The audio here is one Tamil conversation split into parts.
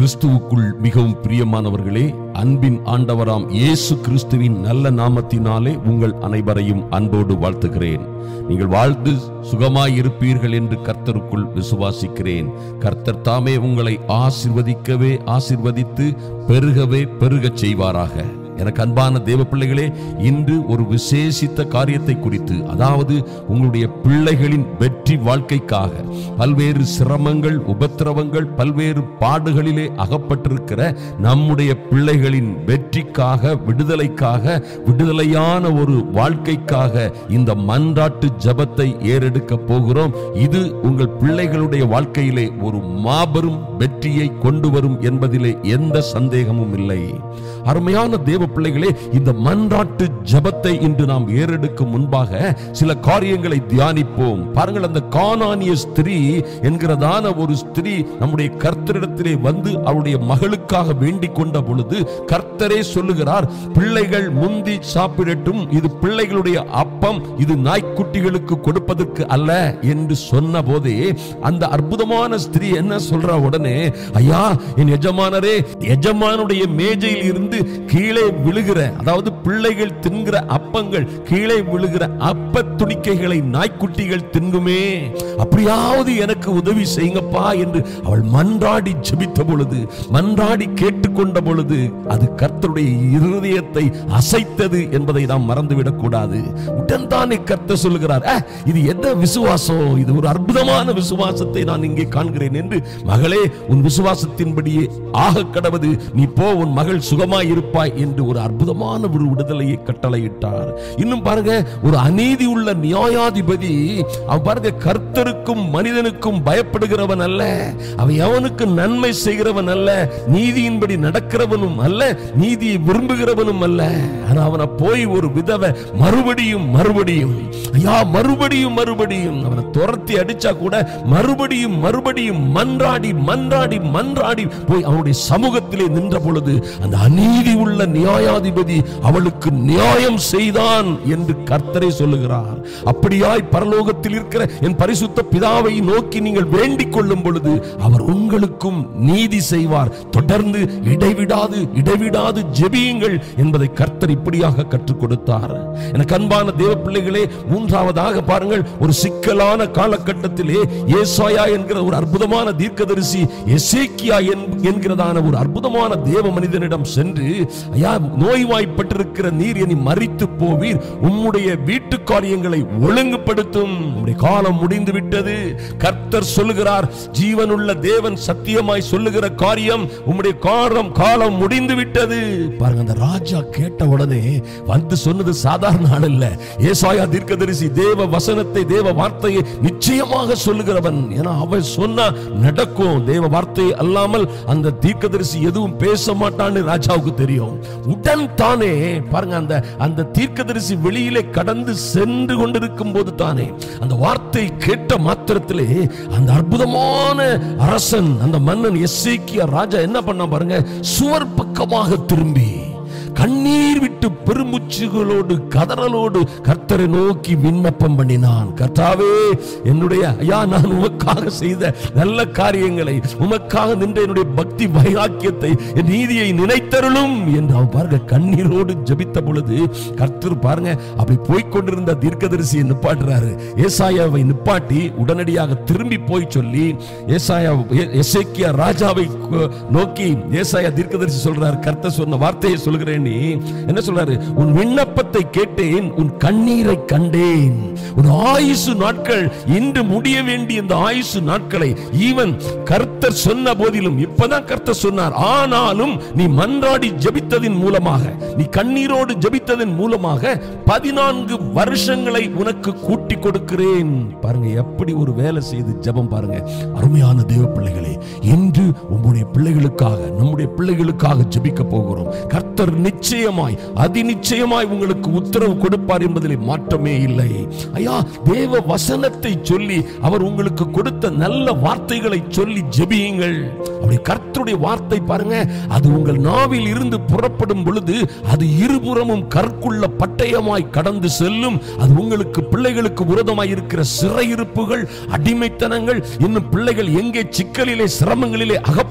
கிறிஸ்துவுக்குள் மிகவும் பிரியமானவர்களே அன்பின் ஆண்டவராம் இயேசு கிறிஸ்துவின் நல்ல நாமத்தினாலே உங்கள் அனைவரையும் அன்போடு வாழ்த்துகிறேன் நீங்கள் வாழ்ந்து சுகமாய் இருப்பீர்கள் என்று கர்த்தருக்குள் விசுவாசிக்கிறேன் கர்த்தர் தாமே உங்களை ஆசிர்வதிக்கவே ஆசிர்வதித்து பெருகவே பெருகச் செய்வாராக எனக்கு அன்பான தேவ பிள்ளைகளே இன்று ஒரு விசேஷித்த காரியத்தை குறித்து அதாவது உங்களுடைய பிள்ளைகளின் வெற்றி வாழ்க்கைக்காக பல்வேறு சிரமங்கள் உபத்திரவங்கள் பல்வேறு பாடுகளிலே அகப்பட்டிருக்கிற நம்முடைய பிள்ளைகளின் வெற்றிக்காக விடுதலைக்காக விடுதலையான ஒரு வாழ்க்கைக்காக இந்த மன்றாட்டு ஜபத்தை ஏறெடுக்க போகிறோம் இது உங்கள் பிள்ளைகளுடைய வாழ்க்கையிலே ஒரு மாபெரும் வெற்றியை கொண்டு வரும் என்பதிலே எந்த சந்தேகமும் இல்லை அருமையான தேவ பிள்ளைகளே இந்த மன்றாட்டு ஜபத்தை இன்று நாம் ஏறெடுக்கும் முன்பாக சில காரியங்களை தியானிப்போம் பாருங்கள் அந்த கானானிய ஸ்திரீ என்கிறதான ஒரு ஸ்திரீ நம்முடைய கர்த்தரிடத்திலே வந்து அவருடைய மகளுக்காக வேண்டிக் கொண்ட பொழுது கர்த்தரே சொல்லுகிறார் பிள்ளைகள் முந்தி சாப்பிடட்டும் இது பிள்ளைகளுடைய அப்பம் இது நாய்க்குட்டிகளுக்கு கொடுப்பதற்கு அல்ல என்று சொன்ன போதே அந்த அற்புதமான ஸ்திரீ என்ன சொல்றா உடனே ஐயா என் எஜமானரே எஜமானுடைய மேஜையில் இருந்து கீழே விழுகிற அதாவது பிள்ளைகள் தின்கிற அப்பங்கள் கீழே விழுகிற அப்ப துணிக்கைகளை நாய்க்குட்டிகள் தின்குமே அப்படியாவது எனக்கு உதவி செய்யுங்கப்பா என்று அவள் மன்றாடி ஜெபித்த பொழுது மன்றாடி கேட்டுக்கொண்ட பொழுது அது கர்த்தருடைய இருதயத்தை அசைத்தது என்பதை நாம் மறந்துவிடக் கூடாது உடன் தானே கர்த்தர் சொல்லுகிறார் "அஹ், இது என்ன விசுவாசம் இது ஒரு அற்புதமான விசுவாசத்தை நான் இங்கே காண்கிறேன் என்று மகளே உன் விசுவாசத்தின்படியே ஆக கடவது நீ போ உன் மகள் சுகமாய் இருப்பாய் என்று ஒரு அற்புதமான ஒரு விடுதலையை கட்டளையிட்டார் இன்னும் பாருங்க ஒரு அநீதி உள்ள நியாயாதிபதி அவன் பாருங்க கர்த்தருக்கும் மனிதனுக்கும் பயப்படுகிறவன் அல்ல அவன் எவனுக்கு நன்மை செய்கிறவன் அல்ல நீதியின்படி நடக்கிறவனும் அல்ல நீதியை விரும்புகிறவனும் அல்ல ஆனா அவனை போய் ஒரு விதவை மறுபடியும் மறுபடியும் ஐயா மறுபடியும் மறுபடியும் அவனை துரத்தி அடிச்சா கூட மறுபடியும் மறுபடியும் மன்றாடி மன்றாடி மன்றாடி போய் அவனுடைய சமூகத்திலே நின்ற பொழுது அந்த அநீதி உள்ள நியாயாதிபதி அவளுக்கு நியாயம் செய்தான் என்று கர்த்தரே சொல்லுகிறார் அப்படியாய் பரலோகத்தில் இருக்கிற என் பரிசுத்த பிதாவை நோக்கி நீங்கள் வேண்டிக் கொள்ளும் பொழுது அவர் உங்களுக்கும் நீதி செய்வார் தொடர்ந்து இடைவிடாது இடைவிடாது ஜெபியுங்கள் என்பதை கர்த்தர் இப்படியாக கற்றுக் கொடுத்தார் எனக்கு அன்பான தேவ பிள்ளைகளே மூன்றாவதாக பாருங்கள் ஒரு சிக்கலான காலகட்டத்திலே ஏசாயா என்கிற ஒரு அற்புதமான தீர்க்கதரிசி எசேக்கியா என்- என்கிறதான ஒரு அற்புதமான தேவ மனிதனிடம் சென்று ஐயா நோய்வாய்ப்பட்டிருக்கிற நீர் இனி மறித்து போவீர் உம்முடைய வீட்டு காரியங்களை ஒழுங்குபடுத்தும் உம்முடைய காலம் முடிந்து விட்டது கர்த்தர் சொல்லுகிறார் ஜீவனுள்ள தேவன் சத்தியமாய் சொல்லுகிற காரியம் உம்முடைய காலம் காலம் முடிந்து விட்டது பாருங்க அந்த ராஜா கேட்ட உடனே வந்து சொன்னது சாதாரண ஆள் இல்ல ஏசாயா தீர்க்கதரிசி தேவ வசனத்தை தேவ வார்த்தையை நிச்சயமாக சொல்லுகிறவன் ஏன்னா அவன் சொன்னா நடக்கும் தேவ வார்த்தை அல்லாமல் அந்த தீர்க்கதரிசி எதுவும் பேச மாட்டான்னு ராஜாவுக்கு தெரியும் உடன் தானே பாருங்க அந்த அந்த தீர்க்கதரிசி வெளியிலே கடந்து சென்று கொண்டிருக்கும் போது தானே அந்த வார்த்தை கேட்ட மாத்திரத்திலே அந்த அற்புதமான அரசன் அந்த மன்னன் எஸ்ஏக்கியா ராஜா என்ன பண்ண பாருங்க சுவர் பக்கமாக திரும்பி கண்ணீர் விட்டு பெருமுச்சுகளோடு கதறலோடு கர்த்தரை நோக்கி விண்ணப்பம் பண்ணினான் கர்த்தாவே என்னுடைய ஐயா நான் உமக்காக செய்த நல்ல காரியங்களை உமக்காக நின்ற என்னுடைய பக்தி வைராக்கியத்தை என் நீதியை நினைத்தருளும் என்று அவன் பாருங்க கண்ணீரோடு ஜெபித்த பொழுது கர்த்தர் பாருங்க அப்படி போய்க் கொண்டிருந்த தீர்க்கதரிசியை நிப்பாட்டுறாரு ஏசாயாவை நிப்பாட்டி உடனடியாக திரும்பி போய் சொல்லி ஏசாயா எ- எசேக்கியா ராஜாவை கு- நோக்கி ஏசாயா தீர்க்கதரிசி சொல்றாரு கர்த்தர் சொன்ன வார்த்தையை சொல்கிறேன் நீ என்ன சொல்றாரு உன் விண்ணப்பத்தை கேட்டேன் உன் கண்ணீரை கண்டேன் உன் ஆயுசு நாட்கள் இன்று முடிய வேண்டிய இந்த ஆயுசு நாட்களை ஈவன் கர்த்தர் சொன்ன போதிலும் இப்பதான் கர்த்தர் சொன்னார் ஆனாலும் நீ மன்றாடி ஜெபித்ததின் மூலமாக நீ கண்ணீரோடு ஜெபித்ததன் மூலமாக பதினான்கு வருஷங்களை உனக்கு கூட்டி கொடுக்கிறேன் பாருங்க எப்படி ஒரு வேலை செய்து ஜெபம் பாருங்க அருமையான தேவ பிள்ளைகளே இன்று உங்களுடைய பிள்ளைகளுக்காக நம்முடைய பிள்ளைகளுக்காக ஜெபிக்க போகிறோம் கர்த்தர் நிச்சயமாய் அதி நிச்சயமாய் உங்களுக்கு உத்தரவு கொடுப்பார் என்பதிலே மாற்றமே இல்லை ஐயா தேவ வசனத்தை சொல்லி அவர் உங்களுக்கு கொடுத்த நல்ல வார்த்தைகளை சொல்லி ஜெபியுங்கள் அப்படி கர்த்தருடைய வார்த்தை பாருங்க அது உங்கள் நாவில் இருந்து புறப்படும் பொழுது அது இருபுறமும் கற்குள்ள பட்டயமாய் கடந்து செல்லும் அது உங்களுக்கு பிள்ளைகளுக்கு விரோதமாய் இருக்கிற சிறையிருப்புகள் அடிமைத்தனங்கள் இன்னும் பிள்ளைகள் எங்கே சிக்கலிலே சிரமங்களிலே அகப்பட்டு கொண்டு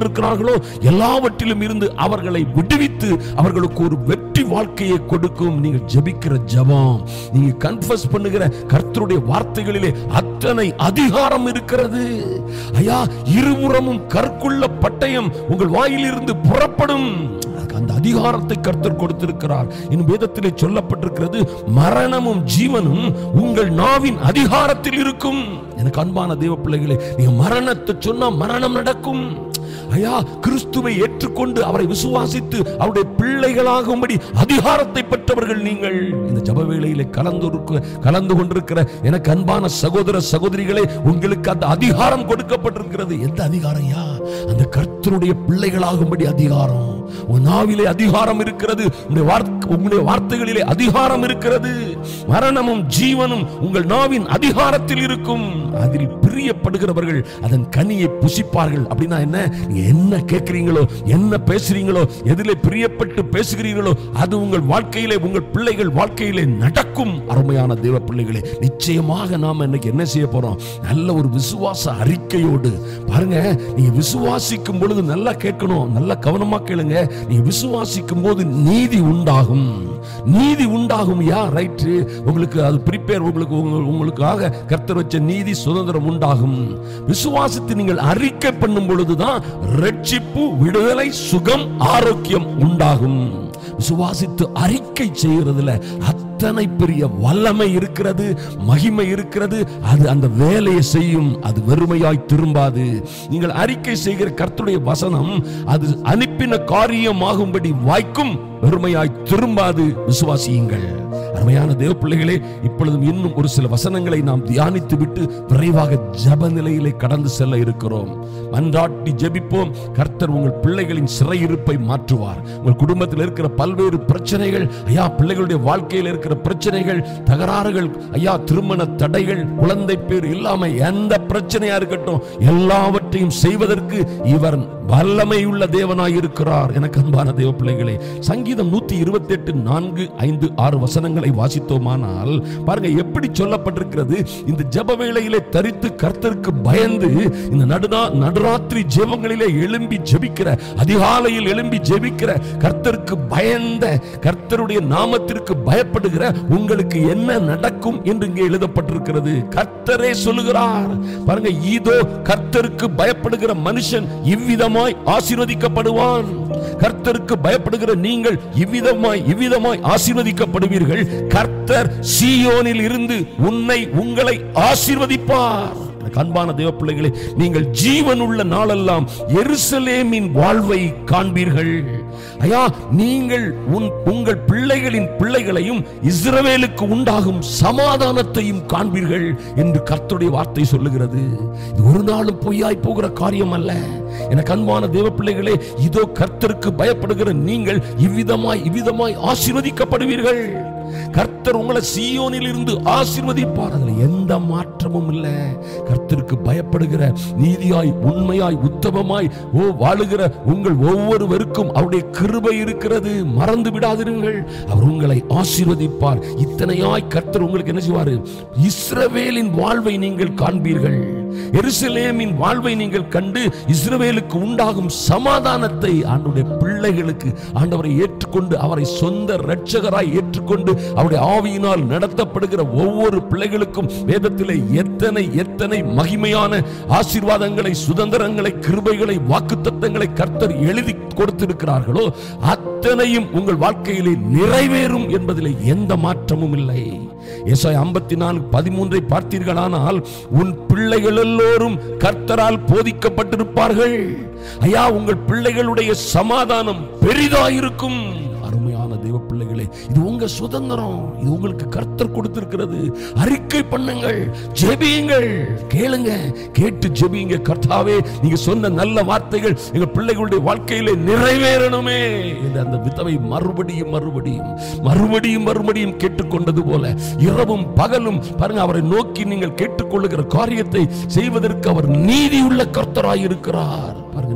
கொண்டிருக்கிறார்களோ எல்லாவற்றிலும் இருந்து அவர்களை விடுவித்து அவர்களுக்கு ஒரு வெற்றி வாழ்க்கையை கொடுக்கும் நீங்கள் ஜெபிக்கிற ஜெபம் நீங்க கன்ஃபஸ் பண்ணுகிற கர்த்தருடைய வார்த்தைகளிலே அத்தனை அதிகாரம் இருக்கிறது ஐயா இருபுறமும் கற்குள்ள பட்டயம் உங்கள் வாயிலிருந்து புறப்படும் அதுக்கு அந்த அதிகாரத்தை கர்த்தர் கொடுத்திருக்கிறார் இன்னும் வேதத்திலே சொல்லப்பட்டிருக்கிறது மரணமும் ஜீவனும் உங்கள் நாவின் அதிகாரத்தில் இருக்கும் எனக்கு அன்பான தேவ பிள்ளைகளே நீங்க மரணத்தை சொன்னா மரணம் நடக்கும் ஐயா கிறிஸ்துவை ஏற்றுக்கொண்டு அவரை விசுவாசித்து அவருடைய பிள்ளைகளாகும்படி அதிகாரத்தை பெற்றவர்கள் நீங்கள் இந்த ஜப வேளையிலே கலந்து இருக்க- கலந்து கொண்டிருக்கிற எனக்கு அன்பான சகோதர சகோதரிகளே உங்களுக்கு அந்த அதிகாரம் கொடுக்கப்பட்டிருக்கிறது எந்த அதிகாரம் ஐயா அந்த கர்த்தருடைய பிள்ளைகளாகும்படி அதிகாரம் உன் நாவிலே அதிகாரம் இருக்கிறது உங்களுடைய வார்த்தை உங்களுடைய வார்த்தைகளிலே அதிகாரம் இருக்கிறது மரணமும் ஜீவனும் உங்கள் நாவின் அதிகாரத்தில் இருக்கும் அதில் பிரியப்படுகிறவர்கள் அதன் கனியை புசிப்பார்கள் அப்படின்னா என்ன நீங்க என்ன கேட்கிறீங்களோ என்ன பேசுறீங்களோ எதிலே பிரியப்பட்டு பேசுகிறீர்களோ அது உங்கள் வாழ்க்கையிலே உங்கள் பிள்ளைகள் வாழ்க்கையிலே நடக்கும் அருமையான தேவ பிள்ளைகளே நிச்சயமாக நாம இன்னைக்கு என்ன செய்ய போறோம் நல்ல ஒரு விசுவாச அறிக்கையோடு பாருங்க நீங்க விசுவாசிக்கும் பொழுது நல்லா கேட்கணும் நல்லா கவனமா கேளுங்க நீங்க விசுவாசிக்கும் போது நீதி உண்டாகும் நீதி உண்டாகும் யா ரைட்டு உங்களுக்கு அது ப்ரிப்பேர் உங்களுக்கு உங்க- உங்களுக்காக கர்த்தர் வச்ச நீதி சுதந்திரம் உண்டாகும் விசுவாசத்தை நீங்கள் அறிக்கை பண்ணும் பொழுதுதான் ரட்சிப்பு விடுதலை சுகம் ஆரோக்கியம் உண்டாகும் விசுவாசித்து அறிக்கை செய்கிறதுல அத்தனை பெரிய வல்லமை இருக்கிறது மகிமை இருக்கிறது அது அந்த வேலையை செய்யும் அது வெறுமையாய் திரும்பாது நீங்கள் அறிக்கை செய்கிற கர்த்தருடைய வசனம் அது அனுப்பின காரியமாகும்படி வாய்க்கும் வெறுமையாய் திரும்பாது விசுவாசியுங்கள் அருமையான தேவ பிள்ளைகளே இப்பொழுதும் இன்னும் ஒரு சில வசனங்களை நாம் தியானித்து விட்டு விரைவாக ஜப நிலையிலே கடந்து செல்ல இருக்கிறோம் மன்றாட்டி ஜெபிப்போம் கர்த்தர் உங்கள் பிள்ளைகளின் சிறையிருப்பை மாற்றுவார் உங்கள் குடும்பத்தில் இருக்கிற பல்வேறு பிரச்சனைகள் ஐயா பிள்ளைகளுடைய வாழ்க்கையில் இருக்கிற பிரச்சனைகள் தகராறுகள் ஐயா திருமண தடைகள் குழந்தை பேர் இல்லாம எந்த பிரச்சனையா இருக்கட்டும் எல்லாவற்றையும் செய்வதற்கு இவர் வல்லமையுள்ள தேவனாய் இருக்கிறார் எனக்கு அன்பான தேவ பிள்ளைகளே சங்கீதம் நூத்தி இருபத்தி எட்டு நான்கு ஐந்து ஆறு வசனங்களை வாசித்தோமானால் பாருங்க எப்படி சொல்லப்பட்டிருக்கிறது இந்த ஜெப வேளையிலே தரித்து கர்த்தருக்கு பயந்து இந்த நடுநா நடுராத்திரி ஜெபங்களிலே எழும்பி ஜெபிக்கிற அதிகாலையில் எழும்பி ஜெபிக்கிற கர்த்தருக்கு பயந்த கர்த்தருடைய நாமத்திற்கு பயப்படுகிற உங்களுக்கு என்ன நடக்கும் என்று இங்கே எழுதப்பட்டிருக்கிறது கர்த்தரே சொல்லுகிறார் பாருங்க இதோ கர்த்தருக்கு பயப்படுகிற மனுஷன் இவ்விதமாய் ஆசீர்வதிக்கப்படுவான் கர்த்தருக்கு பயப்படுகிற நீங்கள் இவ்விதமாய் இவ்விதமாய் ஆசீர்வதிக்கப்படுவீர்கள் கர்த்தர் சீயோனில் இருந்து உன்னை உங்களை ஆசீர்வதிப்பார் எனக்கு அன்பான தேவ பிள்ளைகளே நீங்கள் ஜீவன் உள்ள நாளெல்லாம் எருசலேமின் வாழ்வை காண்பீர்கள் ஐயா நீங்கள் உன் உங்கள் பிள்ளைகளின் பிள்ளைகளையும் இஸ்ரவேலுக்கு உண்டாகும் சமாதானத்தையும் காண்பீர்கள் என்று கர்த்தருடைய வார்த்தை சொல்லுகிறது இது ஒரு நாளும் பொய்யாய் போகிற காரியம் அல்ல எனக்கு அன்பான தேவ பிள்ளைகளே இதோ கர்த்தருக்கு பயப்படுகிற நீங்கள் இவ்விதமாய் இவ்விதமாய் ஆசீர்வதிக்கப்படுவீர்கள் கர்த்தர் உங்களை சீயோனில் இருந்து ஆசீர்வதிப்பார் அதுல எந்த மாற்றமும் இல்ல கர்த்தருக்கு பயப்படுகிற நீதியாய் உண்மையாய் உத்தமமாய் ஓ வாழுகிற உங்கள் ஒவ்வொருவருக்கும் அவருடைய கிருபை இருக்கிறது மறந்து விடாதிருங்கள் அவர் உங்களை ஆசீர்வதிப்பார் இத்தனையாய் கர்த்தர் உங்களுக்கு என்ன செய்வாரு இஸ்ரவேலின் வாழ்வை நீங்கள் காண்பீர்கள் எருசலேமின் வாழ்வை நீங்கள் கண்டு இஸ்ரவேலுக்கு உண்டாகும் சமாதானத்தை ஆண்டுடைய பிள்ளைகளுக்கு ஆண்டவரை ஏற்றுக்கொண்டு அவரை சொந்த இரட்சகராய் ஏற்றுக்கொண்டு அவருடைய ஆவியினால் நடத்தப்படுகிற ஒவ்வொரு பிள்ளைகளுக்கும் வேதத்திலே எத்தனை எத்தனை மகிமையான ஆசீர்வாதங்களை சுதந்திரங்களை கிருபைகளை வாக்குத்தத்தங்களை கர்த்தர் எழுதி கொடுத்திருக்கிறார்களோ அத்தனையும் உங்கள் வாழ்க்கையிலே நிறைவேறும் என்பதிலே எந்த மாற்றமும் இல்லை ஏசாய் ஐம்பத்தி நான்கு பதிமூன்றை பார்த்தீர்களானால் உன் பிள்ளைகள் எல்லோரும் கர்த்தரால் போதிக்கப்பட்டிருப்பார்கள் ஐயா உங்கள் பிள்ளைகளுடைய சமாதானம் பெரிதாயிருக்கும் அருமையான தேவ பிள்ளைகளே இது உங்க சுதந்திரம் இது உங்களுக்கு கர்த்தர் கொடுத்திருக்கிறது அறிக்கை பண்ணுங்கள் ஜெபியுங்கள் கேளுங்க கேட்டு ஜெபியுங்க கர்த்தாவே நீங்க சொன்ன நல்ல வார்த்தைகள் எங்க பிள்ளைகளுடைய வாழ்க்கையிலே நிறைவேறணுமே என்று அந்த விதவை மறுபடியும் மறுபடியும் மறுபடியும் மறுபடியும் கேட்டுக்கொண்டது போல இரவும் பகலும் பாருங்க அவரை நோக்கி நீங்கள் கேட்டுக்கொள்ளுகிற காரியத்தை செய்வதற்கு அவர் நீதியுள்ள கர்த்தராய் இருக்கிறார் பாருங்க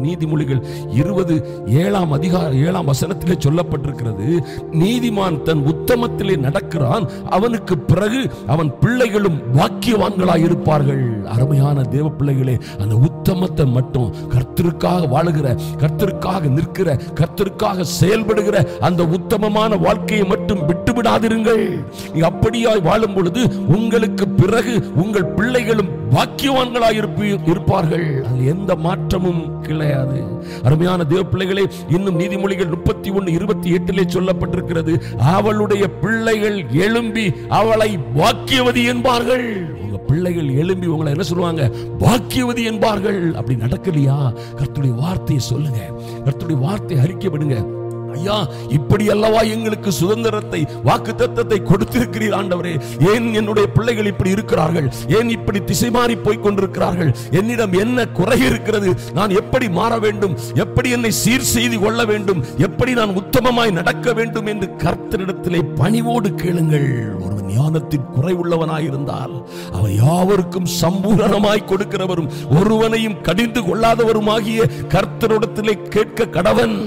நீதிமொழிகள் இருபது ஏழாம் அதிகார ஏழாம் வசனத்திலே சொல்லப்பட்டிருக்கிறது நீதிமான் தன் உத்தமத்திலே நடக்கிறான் அவனுக்கு பிறகு அவன் பிள்ளைகளும் வாக்கியவான்களாய் இருப்பார்கள் அருமையான தேவ பிள்ளைகளே அந்த உத்தமத்தை மட்டும் கர்த்தருக்காக வாழுகிற கர்த்தருக்காக நிற்கிற கர்த்தருக்காக செயல்படுகிற அந்த உத்தமமான வாழ்க்கையை மட்டும் விட்டு விடாதிருங்கள் நீங்க அப்படியாய் வாழும் பொழுது உங்களுக்கு பிறகு உங்கள் பிள்ளைகளும் பாக்கியவான்களாய் இருப்பி- இருப்பார்கள் அதில் எந்த மாற்றமும் கிடையாது அருமையான தேவ பிள்ளைகளே இன்னும் நீதிமொழிகள் முப்பத்தி ஒன்னு இருபத்தி எட்டிலே சொல்லப்பட்டிருக்கிறது அவளுடைய பிள்ளைகள் எழும்பி அவளை பாக்கியவதி என்பார்கள் உங்க பிள்ளைகள் எழும்பி உங்களை என்ன சொல்லுவாங்க பாக்கியவதி என்பார்கள் அப்படி நடக்கலையா கர்த்தருடைய வார்த்தையை சொல்லுங்க கர்த்தருடைய வார்த்தையை அறிக்கைப்படுங்க ஐயா இப்படி அல்லவா எங்களுக்கு சுதந்திரத்தை வாக்கு தத்தத்தை கொடுத்திருக்கிறீர் ஆண்டவரே ஏன் என்னுடைய பிள்ளைகள் இப்படி இருக்கிறார்கள் ஏன் இப்படி திசை மாறி போய் கொண்டிருக்கிறார்கள் என்னிடம் என்ன குறை இருக்கிறது நான் எப்படி மாற வேண்டும் எப்படி என்னை சீர் செய்து கொள்ள வேண்டும் எப்படி நான் உத்தமமாய் நடக்க வேண்டும் என்று கர்த்தரிடத்திலே பணிவோடு கேளுங்கள் ஒருவன் ஞானத்தின் குறைவுள்ளவனாயிருந்தால் அவர் யாவருக்கும் சம்பூரணமாய் கொடுக்கிறவரும் ஒருவனையும் கடிந்து கொள்ளாதவருமாகிய கர்த்தரிடத்திலே கேட்க கடவன்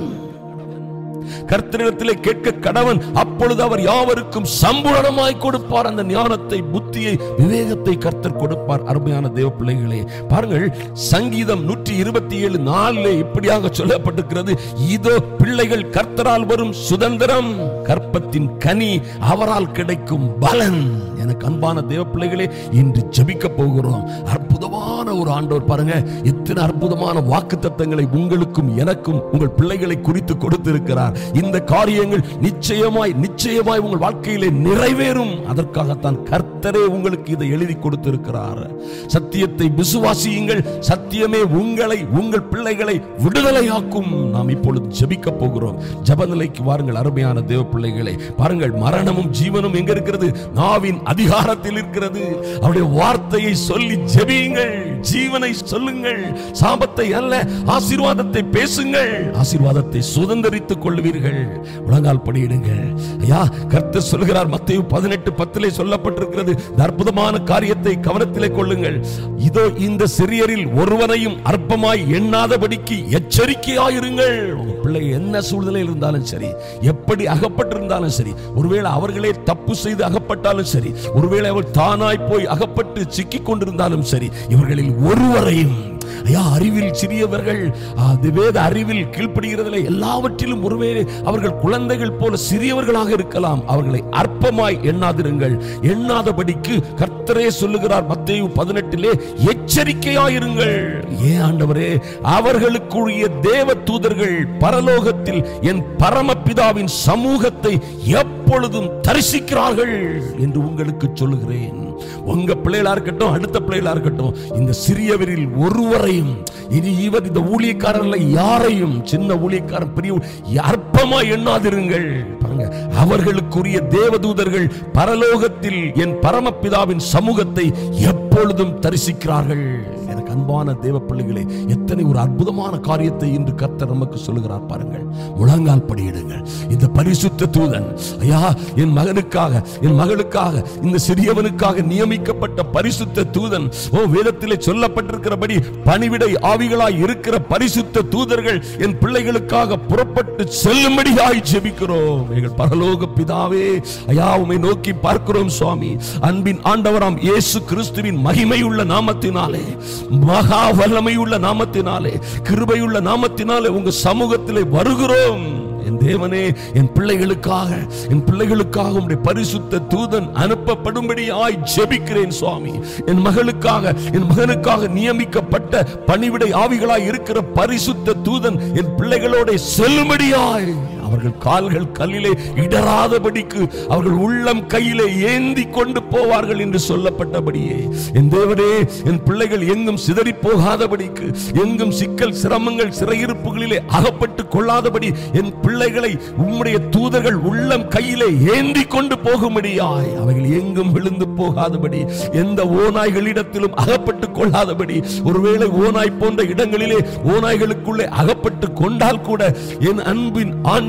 கர்த்தரிடத்திலே கேட்க கடவன் அப்பொழுது அவர் யாவருக்கும் சம்பூரணமாய் கொடுப்பார் அந்த ஞானத்தை புத்தியை விவேகத்தை கர்த்தர் கொடுப்பார் அருமையான தேவ பிள்ளைகளே பாருங்கள் சங்கீதம் நூற்றி இருபத்தி ஏழு நாளிலே இப்படியாக சொல்லப்பட்டிருக்கிறது இதோ பிள்ளைகள் கர்த்தரால் வரும் சுதந்திரம் கற்பத்தின் கனி அவரால் கிடைக்கும் பலன் எனக்கு அன்பான தேவ பிள்ளைகளே இன்று ஜெபிக்க போகிறோம் அற்புதமான ஒரு ஆண்டவர் பாருங்க எத்தனை அற்புதமான வாக்கு தத்தங்களை உங்களுக்கும் எனக்கும் உங்கள் பிள்ளைகளை குறித்து கொடுத்திருக்கிறார் இந்த காரியங்கள் நிச்சயமாய் நிச்சயமாய் உங்கள் வாழ்க்கையிலே நிறைவேறும் அதற்காகத்தான் கர்த்தரே உங்களுக்கு இதை எழுதி கொடுத்திருக்கிறார் சத்தியத்தை விசுவாசியுங்கள் சத்தியமே உங்களை உங்கள் பிள்ளைகளை விடுதலையாக்கும் நாம் இப்பொழுது ஜெபிக்க போகிறோம் ஜபநிலைக்கு வாருங்கள் அருமையான தேவ பிள்ளைகளை பாருங்கள் மரணமும் ஜீவனும் எங்க இருக்கிறது நாவின் அதிகாரத்தில் இருக்கிறது அவருடைய வார்த்தையை சொல்லி ஜெபியுங்கள் ஜீவனை சொல்லுங்கள் சாபத்தை அல்ல ஆசீர்வாதத்தை பேசுங்கள் ஆசீர்வாதத்தை சுதந்தரித்துக் கொள்வீர்கள் முழங்கால் படியிடுங்கள் ஐயா கர்த்தர் சொல்கிறார் மத்தேயு பதினெட்டு பத்திலே சொல்லப்பட்டிருக்கிறது இந்த அற்புதமான காரியத்தை கவனத்திலே கொள்ளுங்கள் இதோ இந்த சிறியரில் ஒருவனையும் அற்பமாய் எண்ணாதபடிக்கு எச்சரிக்கையாயிருங்கள் உங்க பிள்ளை என்ன சூழ்நிலையில் இருந்தாலும் சரி எப்படி அகப்பட்டிருந்தாலும் சரி ஒருவேளை அவர்களே தப்பு செய்து அகப்பட்டாலும் சரி ஒருவேளை அவர் தானாய் போய் அகப்பட்டு சிக்கிக் கொண்டிருந்தாலும் சரி இவர்களில் ஒருவரையும் ஐயா அறிவில் சிறியவர்கள் அது வேத அறிவில் கீழ்ப்படுகிறதில்லை எல்லாவற்றிலும் ஒருவேளை அவர்கள் குழந்தைகள் போல சிறியவர்களாக இருக்கலாம் அவர்களை அற்பமாய் எண்ணாதிருங்கள் எண்ணாதபடிக்கு கர்த்தரே சொல்லுகிறார் மத்தேயு பதினெட்டிலே எச்சரிக்கையாயிருங்கள் ஏன் ஆண்டவரே அவர்களுக்குரிய தேவ தூதர்கள் பரலோகத்தில் என் பரமபிதாவின் சமூகத்தை எப்பொழுதும் தரிசிக்கிறார்கள் என்று உங்களுக்கு சொல்லுகிறேன் உங்க பிள்ளைகளா இருக்கட்டும் அடுத்த பிள்ளைகளா இருக்கட்டும் இந்த சிறியவரில் ஒருவரையும் இனி இவர் இந்த ஊழியக்காரர்ல யாரையும் சின்ன ஊழியக்காரன் பெரிய ஊ- அற்பமா எண்ணாதிருங்கள் பாருங்க அவர்களுக்குரிய தேவதூதர்கள் பரலோகத்தில் என் பரமபிதாவின் சமூகத்தை எப்பொழுதும் தரிசிக்கிறார்கள் எனக்கு அன்பான தேவ பிள்ளைகளே எத்தனை ஒரு அற்புதமான காரியத்தை இன்று கர்த்தர் நமக்கு சொல்லுகிறார் பாருங்கள் முழங்கால் படியிடுங்கள் இந்த பரிசுத்த தூதன் ஐயா என் மகனுக்காக என் மகளுக்காக இந்த சிறியவனுக்காக நியமிக்கப்பட்ட பரிசுத்த தூதன் ஓ வேதத்திலே சொல்லப்பட்டிருக்கிறபடி பணிவிடை ஆவிகளாய் இருக்கிற பரிசுத்த தூதர்கள் என் பிள்ளைகளுக்காக புறப்பட்டு செல்லும்படியாய் ஜெபிக்கிறோம் எங்கள் பரலோக பிதாவே ஐயா உமை நோக்கி பார்க்கிறோம் சுவாமி அன்பின் ஆண்டவராம் இயேசு கிறிஸ்துவின் மகிமையுள்ள நாமத்தினாலே மகா வல்லமையுள்ள நாமத்தினாலே கிருபையுள்ள நாமத்தினாலே உங்க சமூகத்திலே வருகிறோம் என் தேவனே என் பிள்ளைகளுக்காக என் பிள்ளைகளுக்காக உம்முடைய பரிசுத்த தூதன் அனுப்பப்படும்படி ஆய் ஜெபிக்கிறேன் சுவாமி என் மகளுக்காக என் மகனுக்காக நியமிக்கப்பட்ட பணிவிடை ஆவிகளாய் இருக்கிற பரிசுத்த தூதன் என் பிள்ளைகளோட செல்லும்படியாய் அவர்கள் கால்கள் கல்லிலே இடராதபடிக்கு அவர்கள் உள்ளம் கையிலே ஏந்தி கொண்டு போவார்கள் என்று சொல்லப்பட்டபடியே என் தேவனே என் பிள்ளைகள் எங்கும் சிதறி போகாதபடிக்கு எங்கும் சிக்கல் சிரமங்கள் சிறையிருப்புகளிலே அகப்பட்டு கொள்ளாதபடி என் பிள்ளைகளை உம்முடைய தூதர்கள் உள்ளம் கையிலே ஏந்தி கொண்டு போகும்படியாய் அவைகள் எங்கும் விழுந்து போகாதபடி எந்த ஓநாய்களிடத்திலும் அகப்பட்டு கொள்ளாதபடி ஒருவேளை ஓநாய் போன்ற இடங்களிலே ஓநாய்களுக்குள்ளே அகப்பட்டு கொண்டால் கூட என் அன்பின் ஆண்ட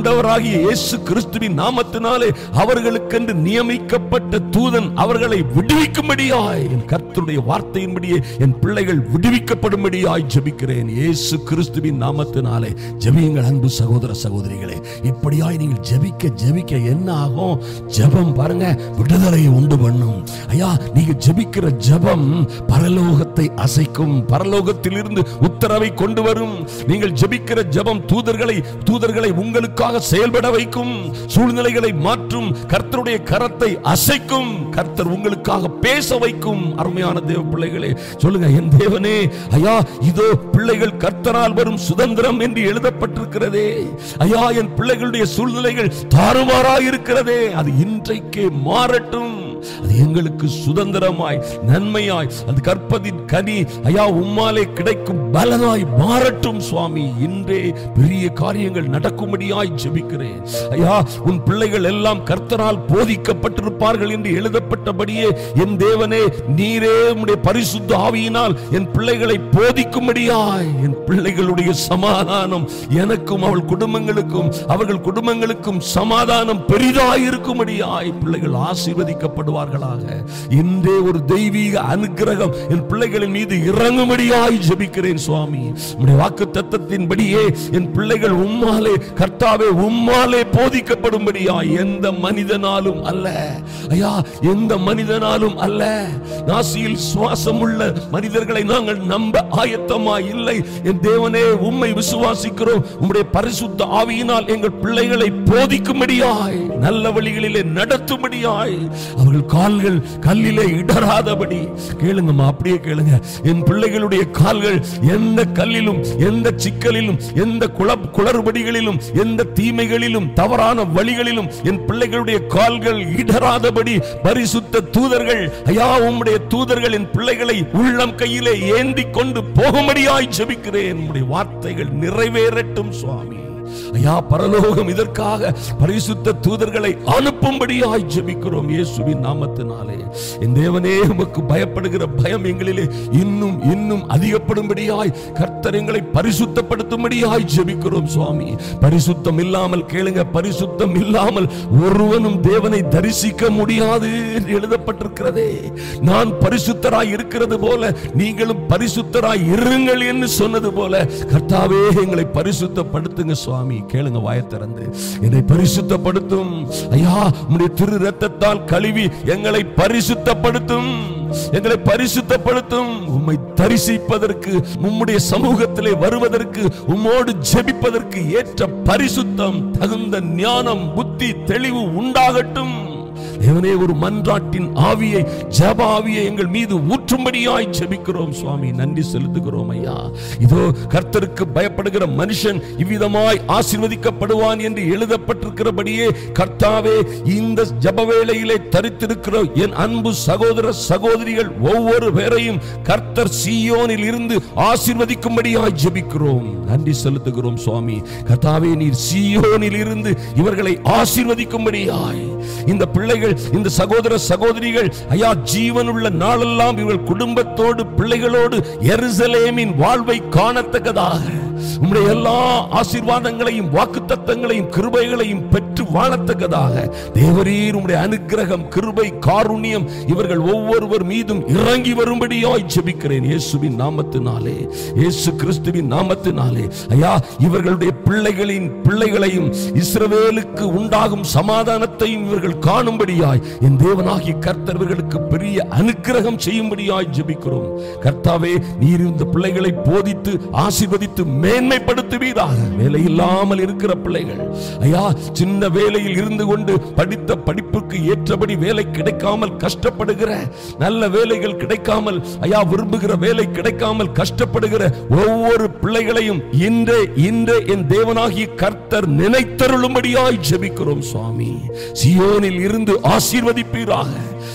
ஆண்டவராகிய இயேசு கிறிஸ்துவின் நாமத்தினாலே அவர்களுக்கென்று நியமிக்கப்பட்ட தூதன் அவர்களை விடுவிக்கும்படியாய் என் கர்த்தருடைய வார்த்தையின்படியே என் பிள்ளைகள் விடுவிக்கப்படும்படியாய் ஜெபிக்கிறேன் இயேசு கிறிஸ்துவின் நாமத்தினாலே ஜெபியுங்கள் அன்பு சகோதர சகோதரிகளே இப்படியாய் நீங்கள் ஜெபிக்க ஜெபிக்க என்ன ஆகும் ஜெபம் பாருங்க விடுதலையை உண்டு பண்ணும் ஐயா நீங்க ஜெபிக்கிற ஜெபம் பரலோகத்தை அசைக்கும் பரலோகத்திலிருந்து உத்தரவை கொண்டு வரும் நீங்கள் ஜெபிக்கிற ஜெபம் தூதர்களை தூதர்களை உங்களுக்காக செயல்பட வைக்கும் சூழ்நிலைகளை மாற்றும் கர்த்தருடைய கரத்தை அசைக்கும் கர்த்தர் உங்களுக்காக பேச வைக்கும் அருமையான தேவ பிள்ளைகளே சொல்லுங்க என் தேவனே ஐயா இதோ பிள்ளைகள் கர்த்தரால் வரும் சுதந்திரம் என்று எழுதப்பட்டிருக்கிறதே ஐயா என் பிள்ளைகளுடைய சூழ்நிலைகள் தாறுமாறாய் இருக்கிறதே அது இன்றைக்கே மாறட்டும் அது எங்களுக்கு சுதந்திரமாய் நன்மையாய் அது கற்பதின் கனி ஐயா உம்மாலே கிடைக்கும் பலனாய் மாறட்டும் சுவாமி இன்றே பெரிய காரியங்கள் நடக்கும்படியாய் ஜெபிக்கிறேன் ஐயா உன் பிள்ளைகள் எல்லாம் கர்த்தரால் போதிக்கப்பட்டிருப்பார்கள் என்று எழுதப்பட்டபடியே என் தேவனே நீரே உம்முடைய பரிசுத்த ஆவியினால் என் பிள்ளைகளை போதிக்கும்படியாய் என் பிள்ளைகளுடைய சமாதானம் எனக்கும் அவள் குடும்பங்களுக்கும் அவர்கள் குடும்பங்களுக்கும் சமாதானம் பெரிதாய் இருக்கும்படியாய் பிள்ளைகள் ஆசீர்வதிக்கப்படுவார்களாக இன்றே ஒரு தெய்வீக அனுக்கிரகம் என் பிள்ளைகளின் மீது இறங்கும்படியாய் ஜெபிக்கிறேன் சுவாமி உம்முடைய வாக்கு தத்தத்தின்படியே என் பிள்ளைகள் உம்மாலே கர்த்தாவே உம்மாலே போதிக்கப்படும்படியாய் எந்த மனிதனாலும் அல்ல ஐயா எந்த மனிதனாலும் அல்ல நாசியில் சுவாசம் உள்ள மனிதர்களை நாங்கள் நம்ப ஆயத்தமாய் இல்லை என் தேவனே உம்மை விசுவாசிக்கிறோம் உம்முடைய பரிசுத்த ஆவியினால் எங்கள் பிள்ளைகளை போதிக்கும்படியாய் நல்ல வழிகளிலே நடத்தும்படியாய் அவர்கள் கால்கள் கல்லிலே இடராதபடி கேளுங்கம்மா அப்படியே கேளுங்க என் பிள்ளைகளுடைய கால்கள் எந்த கல்லிலும் எந்த சிக்கலிலும் எந்த குளப் குளறுபடிகளிலும் எந்த தீமைகளிலும் தவறான வழிகளிலும் என் பிள்ளைகளுடைய கால்கள் இடராதபடி பரிசுத்த தூதர்கள் ஐயா உம்முடைய தூதர்கள் என் பிள்ளைகளை உள்ளம் கையிலே ஏந்தி கொண்டு போகும்படியாய் ஜெபிக்கிறேன் உம்முடைய வார்த்தைகள் நிறைவேறட்டும் சுவாமி ஐயா பரலோகம் இதற்காக பரிசுத்த தூதர்களை அனுப்பும்படியாய் ஜெபிக்கிறோம் இயேசுவின் நாமத்தினாலே என் தேவனே உமக்கு பயப்படுகிற பயம் எங்களிலே இன்னும் இன்னும் அதிகப்படும்படியாய் கர்த்தர் எங்களை பரிசுத்தப்படுத்தும்படியாய் ஜெபிக்கிறோம் சுவாமி பரிசுத்தம் இல்லாமல் கேளுங்க பரிசுத்தம் இல்லாமல் ஒருவனும் தேவனை தரிசிக்க முடியாது என்று எழுதப்பட்டிருக்கிறதே நான் பரிசுத்தராய் இருக்கிறது போல நீங்களும் பரிசுத்தராய் இருங்கள் என்று சொன்னது போல கர்த்தாவே எங்களை பரிசுத்தப்படுத்துங்க சுவாமி கேளுங்க வாயை திறந்து என்னை பரிசுத்தப்படுத்தும் ஐயா உம்முடைய திரு ரத்தத்தால் கழுவி எங்களை பரிசுத்தப்படுத்தும் எங்களை பரிசுத்தப்படுத்தும் உம்மை தரிசிப்பதற்கு உம்முடைய சமூகத்திலே வருவதற்கு உம்மோடு ஜெபிப்பதற்கு ஏற்ற பரிசுத்தம் தகுந்த ஞானம் புத்தி தெளிவு உண்டாகட்டும் தேவனே ஒரு மன்றாட்டின் ஆவியை ஜப ஆவியை எங்கள் மீது ஊற்றும்படியாய் ஜெபிக்கிறோம் சுவாமி நன்றி செலுத்துகிறோம் ஐயா இதோ கர்த்தருக்கு பயப்படுகிற மனுஷன் இவ்விதமாய் ஆசீர்வதிக்கப்படுவான் என்று எழுதப்பட்டிருக்கிறபடியே கர்த்தாவே இந்த ஜப வேளையிலே தரித்திருக்கிற என் அன்பு சகோதர சகோதரிகள் ஒவ்வொரு பேரையும் கர்த்தர் சீயோனில் இருந்து ஆசீர்வதிக்கும்படியாய் ஜெபிக்கிறோம் நன்றி செலுத்துகிறோம் சுவாமி கர்த்தாவே நீர் சீயோனில் இருந்து இவர்களை ஆசீர்வதிக்கும்படியாய் இந்த பிள்ளைகள் இந்த சகோதர சகோதரிகள் ஐயா ஜீவனுள்ள நாளெல்லாம் இவர்கள் குடும்பத்தோடு பிள்ளைகளோடு எருசலேமின் வாழ்வை காணத்தக்கதாக உம்முடைய எல்லா ஆசீர்வாதங்களையும் வாக்குத்தத்தங்களையும் கிருபைகளையும் பெற்று வாழத்தக்கதாக தேவரீர் உம்முடைய அனுக்கிரகம் கிருபை காருண்யம் இவர்கள் ஒவ்வொருவர் மீதும் இறங்கி வரும்படியாய் ஜெபிக்கிறேன் இயேசுவின் நாமத்தினாலே இயேசு கிறிஸ்துவின் நாமத்தினாலே ஐயா இவர்களுடைய பிள்ளைகளின் பிள்ளைகளையும் இஸ்ரவேலுக்கு உண்டாகும் சமாதானத்தையும் இவர்கள் காணும்படியாய் என் தேவனாகிய கர்த்தர் இவர்களுக்கு பெரிய அனுக்கிரகம் செய்யும்படியாய் ஜெபிக்கிறோம் கர்த்தாவே நீர் இந்த பிள்ளைகளை போதித்து ஆசீர்வதித்து மேன்மைப்படுத்துவீராக வேலை இல்லாமல் இருக்கிற பிள்ளைகள் ஐயா சின்ன வேலையில் இருந்து கொண்டு படித்த படிப்புக்கு ஏற்றபடி வேலை கிடைக்காமல் கஷ்டப்படுகிற நல்ல வேலைகள் கிடைக்காமல் ஐயா விரும்புகிற வேலை கிடைக்காமல் கஷ்டப்படுகிற ஒவ்வொரு பிள்ளைகளையும் இன்றே இன்றே என் தேவனாகிய கர்த்தர் நினைத்தருளும்படியாய் ஜெபிக்கிறோம் சுவாமி சியோனில் இருந்து ஆசீர்வதிப்பீராக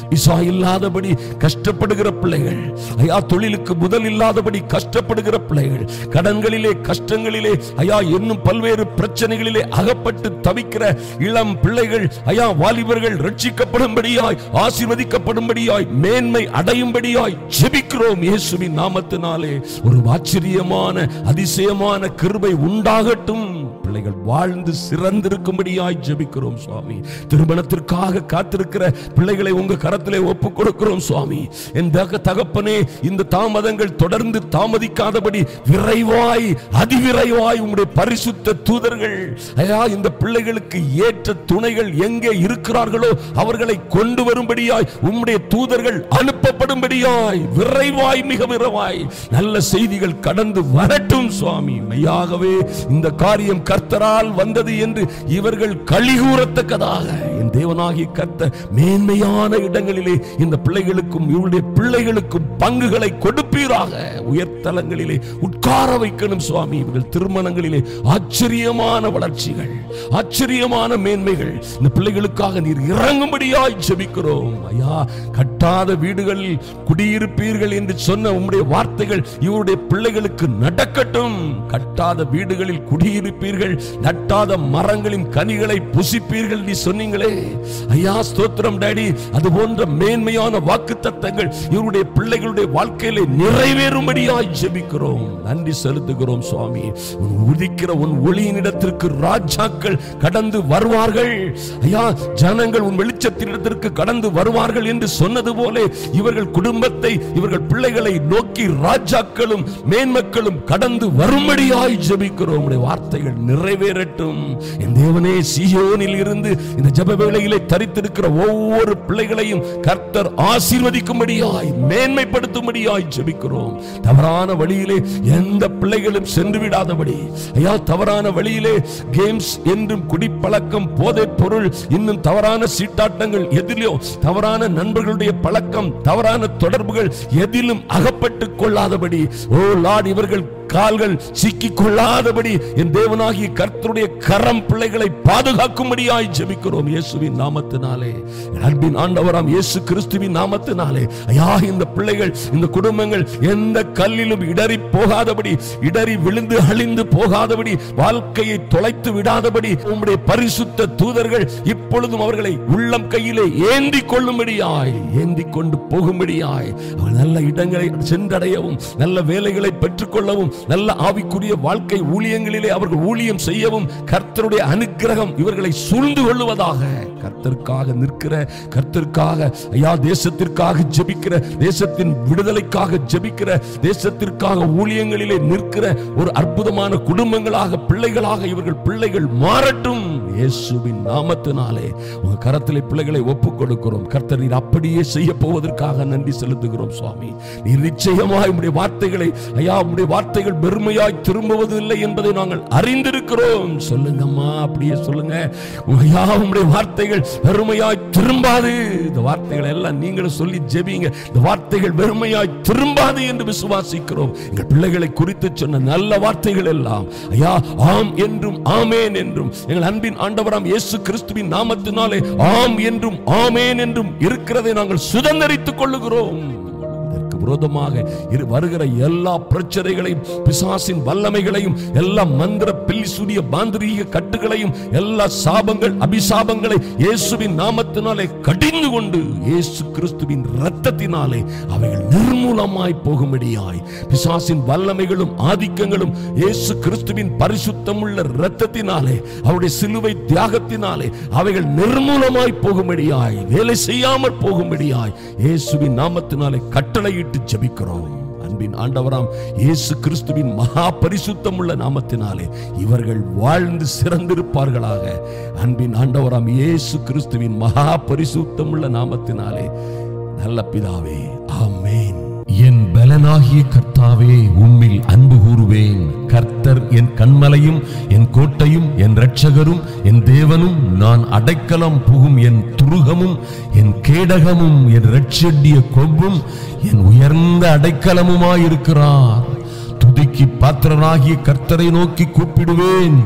விசா இல்லாதபடி கஷ்டப்படுகிற பிள்ளைகள் ஐயா தொழிலுக்கு முதல் இல்லாதபடி கஷ்டப்படுகிற பிள்ளைகள் கடன்களிலே கஷ்டங்களிலே ஐயா இன்னும் பல்வேறு பிரச்சனைகளிலே அகப்பட்டு தவிக்கிற இளம் பிள்ளைகள் ஐயா வாலிபர்கள் ரட்சிக்கப்படும்படியாய் ஆசீர்வதிக்கப்படும்படியாய் மேன்மை அடையும்படியாய் ஜெபிக்கிறோம் இயேசுவின் நாமத்தினாலே ஒரு ஆச்சரியமான அதிசயமான கிருபை உண்டாகட்டும் பிள்ளைகள் வாழ்ந்து சிறந்திருக்கும்படியாய் ஜெபிக்கிறோம் சுவாமி திருமணத்திற்காக காத்திருக்கிற பிள்ளைகளை உங்க கரத்திலே ஒப்பு கொடுக்கிறோம் சுவாமி என் தக- தகப்பனே இந்த தாமதங்கள் தொடர்ந்து தாமதிக்காதபடி விரைவாய் அதிவிரைவாய் உம்முடைய பரிசுத்த தூதர்கள் ஐயா இந்த பிள்ளைகளுக்கு ஏற்ற துணைகள் எங்கே இருக்கிறார்களோ அவர்களை கொண்டு வரும்படியாய் உம்முடைய தூதர்கள் அனுப்பப்படும்படியாய் விரைவாய் மிக விரைவாய் நல்ல செய்திகள் கடந்து வரட்டும் சுவாமி மெய்யாகவே இந்த காரியம் கர்த்தரால் வந்தது என்று இவர்கள் கழிகூறத்தக்கதாக என் தேவனாகிய கர்த்தர் மேன்மையான இடங்களிலே இந்த பிள்ளைகளுக்கும் இவருடைய பிள்ளைகளுக்கும் பங்குகளை கொடுப்பீராக உயர்தலங்களிலே உட்கார வைக்கணும் சுவாமி இவர்கள் திருமணங்களிலே ஆச்சரியமான வளர்ச்சிகள் ஆச்சரியமான மேன்மைகள் இந்த பிள்ளைகளுக்காக நீர் இறங்கும்படியாய் ஜெபிக்கிறோம் ஐயா கட்டாத வீடுகளில் குடியிருப்பீர்கள் என்று சொன்ன உம்முடைய வார்த்தைகள் இவருடைய பிள்ளைகளுக்கு நடக்கட்டும் கட்டாத வீடுகளில் குடியிருப்பீர்கள் நட்டாத மரங்களின் கனிகளை புசிப்பீர்கள் நீ சொன்னீங்களே ஐயா ஸ்தோத்திரம் டாடி அது போன்ற மேன்மையான வாக்கு தத்தங்கள் இவருடைய பிள்ளைகளுடைய வாழ்க்கையிலே நிறைவேறும்படியாய் ஜெபிக்கிறோம் நன்றி செலுத்துகிறோம் சுவாமி உன் உதிக்கிற உன் ஒளியினிடத்திற்கு ராஜாக்கள் கடந்து வருவார்கள் ஐயா ஜனங்கள் உன் வெளிச்சத்தினிடத்திற்கு கடந்து வருவார்கள் என்று சொன்னது போல இவர்கள் குடும்பத்தை இவர்கள் பிள்ளைகளை நோக்கி ராஜாக்களும் மேன்மக்களும் கடந்து வரும்படியாய் ஜெபிக்கிறோம் உம்முடைய வார்த்தைகள் நிறைவேறட்டும் என் தேவனே சீயோனில் இருந்து இந்த ஜெப வேளையிலே தரித்திருக்கிற ஒவ்வொரு பிள்ளைகளையும் கர்த்தர் ஆசீர்வதிக்கும்படியாய் மேன்மைப்படுத்தும்படியாய் ஜெபிக்கிறோம் தவறான வழியிலே எந்த பிள்ளைகளும் சென்று விடாதபடி ஐயா தவறான வழியிலே கேம்ஸ் என்றும் குடிப்பழக்கம் போதைப் பொருள் இன்னும் தவறான சீட்டாட்டங்கள் எதிலோ தவறான நண்பர்களுடைய பழக்கம் தவறான தொடர்புகள் எதிலும் அகப்பட்டு கொள்ளாதபடி ஓ லார்ட் இவர்கள் கால்கள் சிக்கிக் கொள்ளாதபடி என் தேவனாகிய கர்த்தருடைய கரம் பிள்ளைகளை பாதுகாக்கும்படியாய் ஜெபிக்கிறோம் இயேசுவின் நாமத்தினாலே என் அன்பின் ஆண்டவராம் இயேசு கிறிஸ்துவின் நாமத்தினாலே ஐயா இந்த பிள்ளைகள் இந்த குடும்பங்கள் எந்த கல்லிலும் இடறி போகாதபடி இடறி விழுந்து அழிந்து போகாதபடி வாழ்க்கையை தொலைத்து விடாதபடி உம்முடைய பரிசுத்த தூதர்கள் இப்பொழுதும் அவர்களை உள்ளம் கையிலே ஏந்தி கொள்ளும்படியாய் ஏந்தி கொண்டு போகும்படியாய் அவர் நல்ல இடங்களை சென்றடையவும் நல்ல வேலைகளை பெற்றுக்கொள்ளவும் நல்ல ஆவிக்குரிய வாழ்க்கை ஊழியங்களிலே அவர்கள் ஊழியம் செய்யவும் கர்த்தருடைய அனுக்கிரகம் இவர்களை சூழ்ந்து கொள்ளுவதாக கர்த்தருக்காக நிற்கிற கர்த்தருக்காக ஐயா தேசத்திற்காக ஜெபிக்கிற தேசத்தின் விடுதலைக்காக ஜெபிக்கிற தேசத்திற்காக ஊழியங்களிலே நிற்கிற ஒரு அற்புதமான குடும்பங்களாக பிள்ளைகளாக இவர்கள் பிள்ளைகள் மாறட்டும் இயேசுவின் நாமத்தினாலே உங்க கரத்திலே பிள்ளைகளை ஒப்புக் கொடுக்கிறோம் கர்த்தர் நீர் அப்படியே செய்ய போவதற்காக நன்றி செலுத்துகிறோம் சுவாமி நீர் நிச்சயமாய் உம்முடைய வார்த்தைகளை ஐயா உம்முடைய வார்த்தைகள் பெருமையாய் திரும்புவது இல்லை என்பதை நாங்கள் அறிந்திருக்கிறோம் சொல்லுங்கம்மா அப்படியே சொல்லுங்க ஐயா உம்முடைய வார்த்தைகள் பெருமையாய் திரும்பாது இந்த வார்த்தைகளை எல்லாம் நீங்களும் சொல்லி ஜெபிங்க இந்த வார்த்தைகள் பெருமையாய் திரும்பாது என்று விசுவாசிக்கிறோம் எங்கள் பிள்ளைகளை குறித்து சொன்ன நல்ல வார்த்தைகள் எல்லாம் ஐயா ஆம் என்றும் ஆமேன் என்றும் எங்கள் அன்பின் ஆண்டவராம் இயேசு கிறிஸ்துவின் நாமத்தினாலே ஆம் என்றும் ஆமேன் என்றும் இருக்கிறதை நாங்கள் சுதந்திரித்துக் கொள்ளுகிறோம் இதற்கு விரோதமாக இரு வருகிற எல்லா பிரச்சனைகளையும் பிசாசின் வல்லமைகளையும் எல்லா மந்திர பில்லிசூரிய மாந்திரீக கட்டுகளையும் எல்லா சாபங்கள் அபிசாபங்களை இயேசுவின் நாமத்தினாலே கடிந்து கொண்டு இயேசு கிறிஸ்துவின் இரத்தத்தினாலே அவைகள் நிர்மூலமாய் போகும்படியாய் பிசாசின் வல்லமைகளும் ஆதிக்கங்களும் இயேசு கிறிஸ்துவின் பரிசுத்தமுள்ள இரத்தத்தினாலே அவருடைய சிலுவை தியாகத்தினாலே அவைகள் நிர்மூலமாய் போகும்படியாய் வேலை செய்யாமல் போகும்படியாய் இயேசுவின் நாமத்தினாலே கட்டளையிட்டு ஜெபிக்கிறோம் அன்பின் ஆண்டவராம் இயேசு கிறிஸ்துவின் மகா பரிசுத்தம் உள்ள நாமத்தினாலே இவர்கள் வாழ்ந்து சிறந்திருப்பார்களாக அன்பின் ஆண்டவராம் இயேசு கிறிஸ்துவின் மகா பரிசுத்தம் உள்ள நாமத்தினாலே நல்ல பிதாவே ஆமென் என் பலனாகிய கர்த்தாவே உம்மில் அன்பு கூறுவேன் கர்த்தர் என் கண்மலையும் என் கோட்டையும் என் இரட்சகரும் என் தேவனும் நான் அடைக்கலம் புகும் என் துருகமும் என் கேடகமும் என் இரட்சடிய கொம்பும் என் உயர்ந்த அடைக்கலமுமாயிருக்கிறார் துதிக்கு பாத்திரனாகிய கர்த்தரை நோக்கி கூப்பிடுவேன்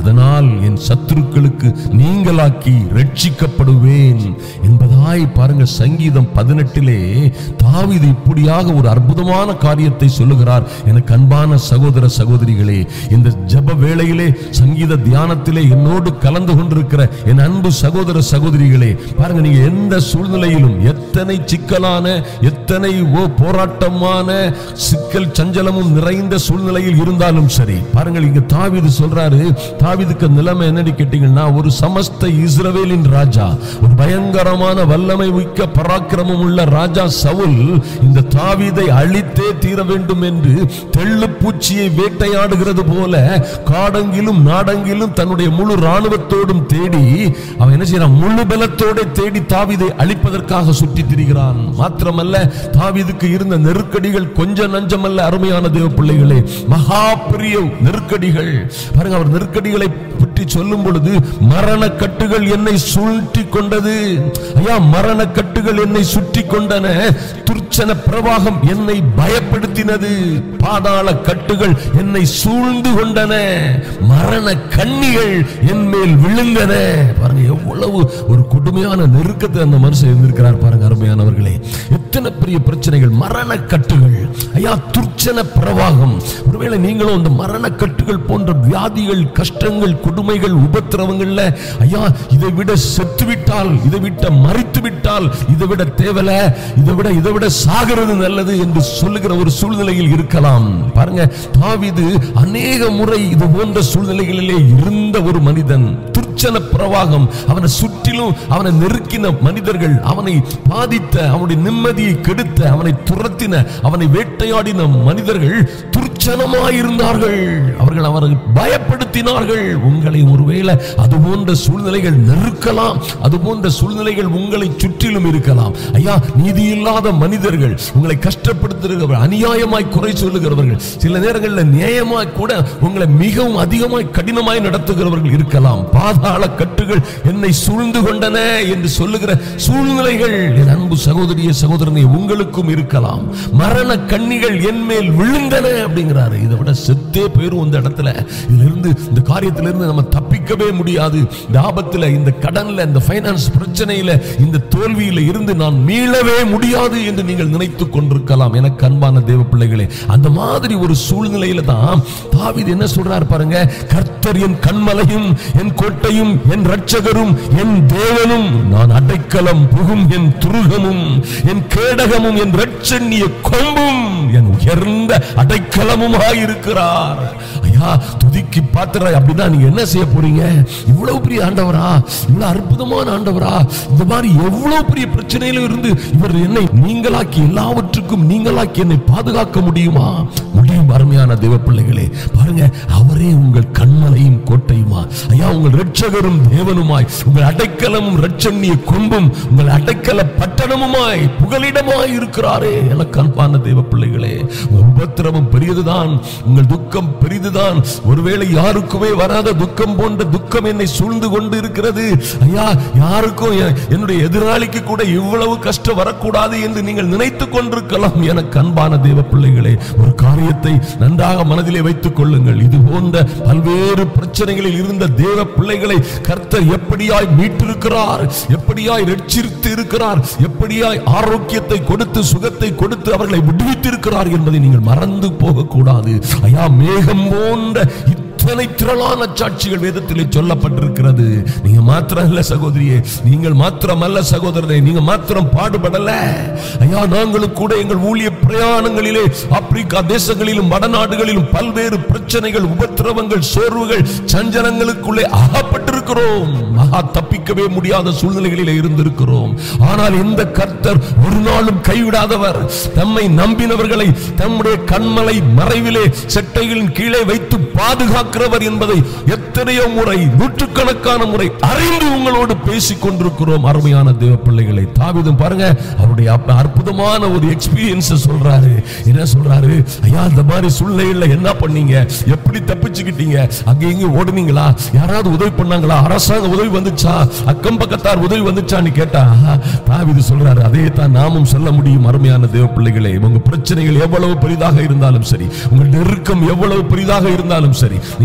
அதனால் என் சத்துருக்களுக்கு நீங்களாக்கி ரட்சிக்கப்படுவேன் என்பதாய் பாருங்க சங்கீதம் பதினெட்டிலே தாவீது இப்படியாக ஒரு அற்புதமான காரியத்தை சொல்லுகிறார் எனக்கு அன்பான சகோதர சகோதரிகளே இந்த ஜெப வேளையிலே சங்கீத தியானத்திலே என்னோடு கலந்து கொண்டிருக்கிற என் அன்பு சகோதர சகோதரிகளே பாருங்க நீங்க எந்த சூழ்நிலையிலும் எத்தனை சிக்கலான எத்தனை ஓ போராட்டமான சிக்கல் சஞ்சலமும் நிறைந்த சூழ்நிலையில் இருந்தாலும் சரி பாருங்கள் இங்க தாவீது சொல்றாரு தாவீதுக்கு நிலைமை என்னன்னு கேட்டீங்கன்னா ஒரு சமஸ்த இஸ்ரவேலின் ராஜா ஒரு பயங்கரமான வல்லமை மிக்க பராக்கிரமம் உள்ள ராஜா சவுல் இந்த தாவீதை அழித்தே தீர வேண்டும் என்று தெள்ளு பூச்சியை வேட்டையாடுகிறது போல காடங்கிலும் நாடங்கிலும் தன்னுடைய முழு ராணுவத்தோடும் தேடி அவன் என்ன செய்யறான் முழு பலத்தோட தேடி தாவீதை அழிப்பதற்காக சுற்றி திரிகிறான் மாத்திரமல்ல தாவீதுக்கு இருந்த நெருக்கடிகள் கொஞ்சம் நஞ்சமல்ல அருமையான தேவ பிள்ளைகளே மகா பெரிய நெருக்கடிகள் பாருங்க அவர் நெருக்கடிகளை பற்றி சொல்லும் பொழுது மரண கட்டுகள் என்னை சுழற்றி கொண்டது ஐயா மரண கட்டுகள் என்னை சுற்றி கொண்டன துர்ச்சன பிரவாகம் என்னை பயப்படுத்தினது பாதாள கட்டுகள் என்னை சூழ்ந்து கொண்டன மரண கண்ணிகள் என் மேல் விழுந்தன பாருங்க எவ்வளவு ஒரு கொடுமையான நெருக்கத்தை அந்த மனுஷன் இருந்திருக்கிறார் பாருங்க அருமையானவர்களே எத்தனை பெரிய பிரச்சனைகள் மரண கட்டுகள் ஐயா துர்ச்சன பிரவாகம் ஒருவேளை நீங்களும் அந்த மரண கட்டுகள் போன்ற வியாதிகள் கஷ்டங்கள் கொடுமைகள் உபத்திரவங்கள்ல ஐயா இதை விட செத்து விட்டால் இதை விட்ட மறித்து விட்டால் இதை விட தேவல இதை விட இதை விட சாகிறது நல்லது என்று சொல்லுகிற ஒரு சூழ்நிலையில் இருக்கலாம் பாருங்க தாவீது அநேக முறை இது போன்ற சூழ்நிலைகளிலே இருந்த ஒரு மனிதன் துர்ச்சன பிரவாகம் அவனை சுற்றிலும் அவனை நெருக்கின மனிதர்கள் அவனை பாதித்த அவனுடைய நிம்மதியை கெடுத்த அவனை துரத்தின அவனை வேட்டையாடின மனிதர்கள் துர்ச்சனமாயிருந்தார்கள் அவர்கள் அவரை பயப்படுத்தினார்கள் உங்களை ஒருவேளை அது போன்ற சூழ்நிலைகள் நெருக்கலாம் அது போன்ற சூழ்நிலைகள் உங்களை சுற்றிலும் இருக்கலாம் ஐயா நீதி இல்லாத மனிதர்கள் உங்களை கஷ்டப்படுத்துகிறவர்கள் அநியாயமாய் குறை சொல்லுகிறவர்கள் சில நேரங்களில் நியாயமாய் கூட உங்களை மிகவும் அதிகமாய் கடினமாய் நடத்துகிறவர்கள் இருக்கலாம் பாதாள கட்டுகள் என்னை சூழ்ந்து கொண்டன என்று சொல்லுகிற சூழ்நிலைகள் என் அன்பு சகோதரிய சகோதரனை உங்களுக்கும் இருக்கலாம் மரண கண்ணிகள் என் மேல் விழுந்தன அப்படிங்கிறாரு இதை விட செத்தே போயிரும் இந்த இடத்துல இதுல இருந்து இந்த காரியத்திலிருந்து நம்ம தப்பிக்கவே முடியாது இந்த ஆபத்துல இந்த கடன்ல இந்த ஃபைனான்ஸ் பிரச்சனையில இந்த தோல்வியில இருந்து நான் மீளவே முடியாது என்று நீங்கள் நினைத்துக் கொண்டிருக்கலாம் எனக்கு அன்பான தேவ பிள்ளைகளே அந்த மாதிரி ஒரு சூழ்நிலையில தான் தாவீது என்ன சொல்றாரு பாருங்க கர்த்தர் என் கண்மலையும் என் கோட்டையும் என் ரட்சகரும் என் தேவனும் நான் அடைக்கலம் புகும் என் துருகமும் என் கேடகமும் என் ரட்சண்ய கொம்பும் என் உயர்ந்த அடைக்கலமுமாய் இருக்கிறார் ஐயா துதிக்கு பாத்திர அப்படின்னா நீங்க என்ன செய்ய போறீங்க இவ்வளவு பெரிய ஆண்டவரா இவ்வளவு அற்புதமான ஆண்டவரா இந்த மாதிரி எவ்வளவு பெரிய பிரச்சனையில இருந்து இவர் என்னை நீங்களாக்கி எல்லாவற்றுக்கும் நீங்களாக்கி என்னை பாதுகாக்க முடியுமா முடியும் அருமையான தேவ பிள்ளைகளே பாருங்க அவரே உங்கள் கண்மலையும் கோட்டையுமா ஐயா உங்கள் ரட்சகரும் தேவனுமாய் உங்கள் அடைக்கலமும் ரட்சண்ய கொம்பும் உங்கள் அடைக்கல பட்டணமுமாய் புகலிடமாய் இருக்கிறாரே எனக்கு அன்பான தேவ பிள்ளைகளே உங்கள் உபத்திரவம் பெரியதுதான் உங்கள் துக்கம் பெரிதுதான் ஒருவேளை யாருக்குமே வராத துக்கம் போன்ற துக்கம் என்னை சூழ்ந்து கொண்டு இருக்கிறது ஐயா யாருக்கும் எ- என்னுடைய எதிராளிக்கு கூட இவ்வளவு கஷ்டம் வரக்கூடாது என்று நீங்கள் நினைத்துக் கொண்டிருக்கலாம் எனக்கு அன்பான தேவ பிள்ளைகளே ஒரு காரியத்தை நன்றாக மனதிலே வைத்துக் கொள்ளுங்கள் இது போன்ற பல்வேறு பிரச்சனைகளில் இருந்த தேவ பிள்ளைகளை கர்த்தர் எப்படியாய் மீட்டிருக்கிறார் எப்படியாய் ரட்சித்து இருக்கிறார் எப்படியாய் ஆரோக்கியத்தை கொடுத்து சுகத்தை கொடுத்து அவர்களை விடுவித்திருக்கிறார் என்பதை நீங்கள் மறந்து போகக்கூடாது ஐயா மேகம் போன்ற இத்தனை திரளான சாட்சிகள் வேதத்திலே சொல்லப்பட்டிருக்கிறது நீங்க மாத்திரம் இல்ல சகோதரியே நீங்கள் மாத்திரம் அல்ல சகோதரனே நீங்க மாத்திரம் பாடுபடல ஐயா நாங்களும் கூட எங்கள் ஊழிய பிரயாணங்களிலே ஆப்பிரிக்கா தேசங்களிலும் வடநாடுகளிலும் பல்வேறு பிரச்சனைகள் உபத்திரவங்கள் சோர்வுகள் சஞ்சலங்களுக்குள்ளே அகப்பட்டிருக்கிறோம் மகா தப்பிக்கவே முடியாத சூழ்நிலைகளிலே இருந்திருக்கிறோம் ஆனால் இந்த கர்த்தர் ஒரு நாளும் கைவிடாதவர் தம்மை நம்பினவர்களை தம்முடைய கண்மலை மறைவிலே செட்டைகளின் கீழே வைத்து பாதுகாக்கிறவர் என்பதை எத்தனையோ முறை நூற்றுக்கணக்கான முறை அறிந்து உங்களோடு பேசிக் கொண்டிருக்கிறோம் அருமையான தேவ பிள்ளைகளை தாவிதும் பாருங்க அவருடைய அப்ப அற்புதமான ஒரு எக்ஸ்பீரியன்ஸ் சொல்றாரு என்ன சொல்றாரு ஐயா இந்த மாதிரி சூழ்நிலைகள்ல என்ன பண்ணீங்க எப்படி தப்பிச்சுக்கிட்டீங்க அங்க இங்க ஓடுனீங்களா யாராவது உதவி பண்ணாங்களா அரசாங்க உதவி வந்துச்சா அக்கம் பக்கத்தார் உதவி வந்துச்சான்னு கேட்டா தாவிது சொல்றாரு அதே தான் நாமும் சொல்ல முடியும் அருமையான தேவ பிள்ளைகளே உங்க பிரச்சனைகள் எவ்வளவு பெரிதாக இருந்தாலும் சரி உங்கள் நெருக்கம் எவ்வளவு பெரிதாக இருந்தாலும் சரி நீ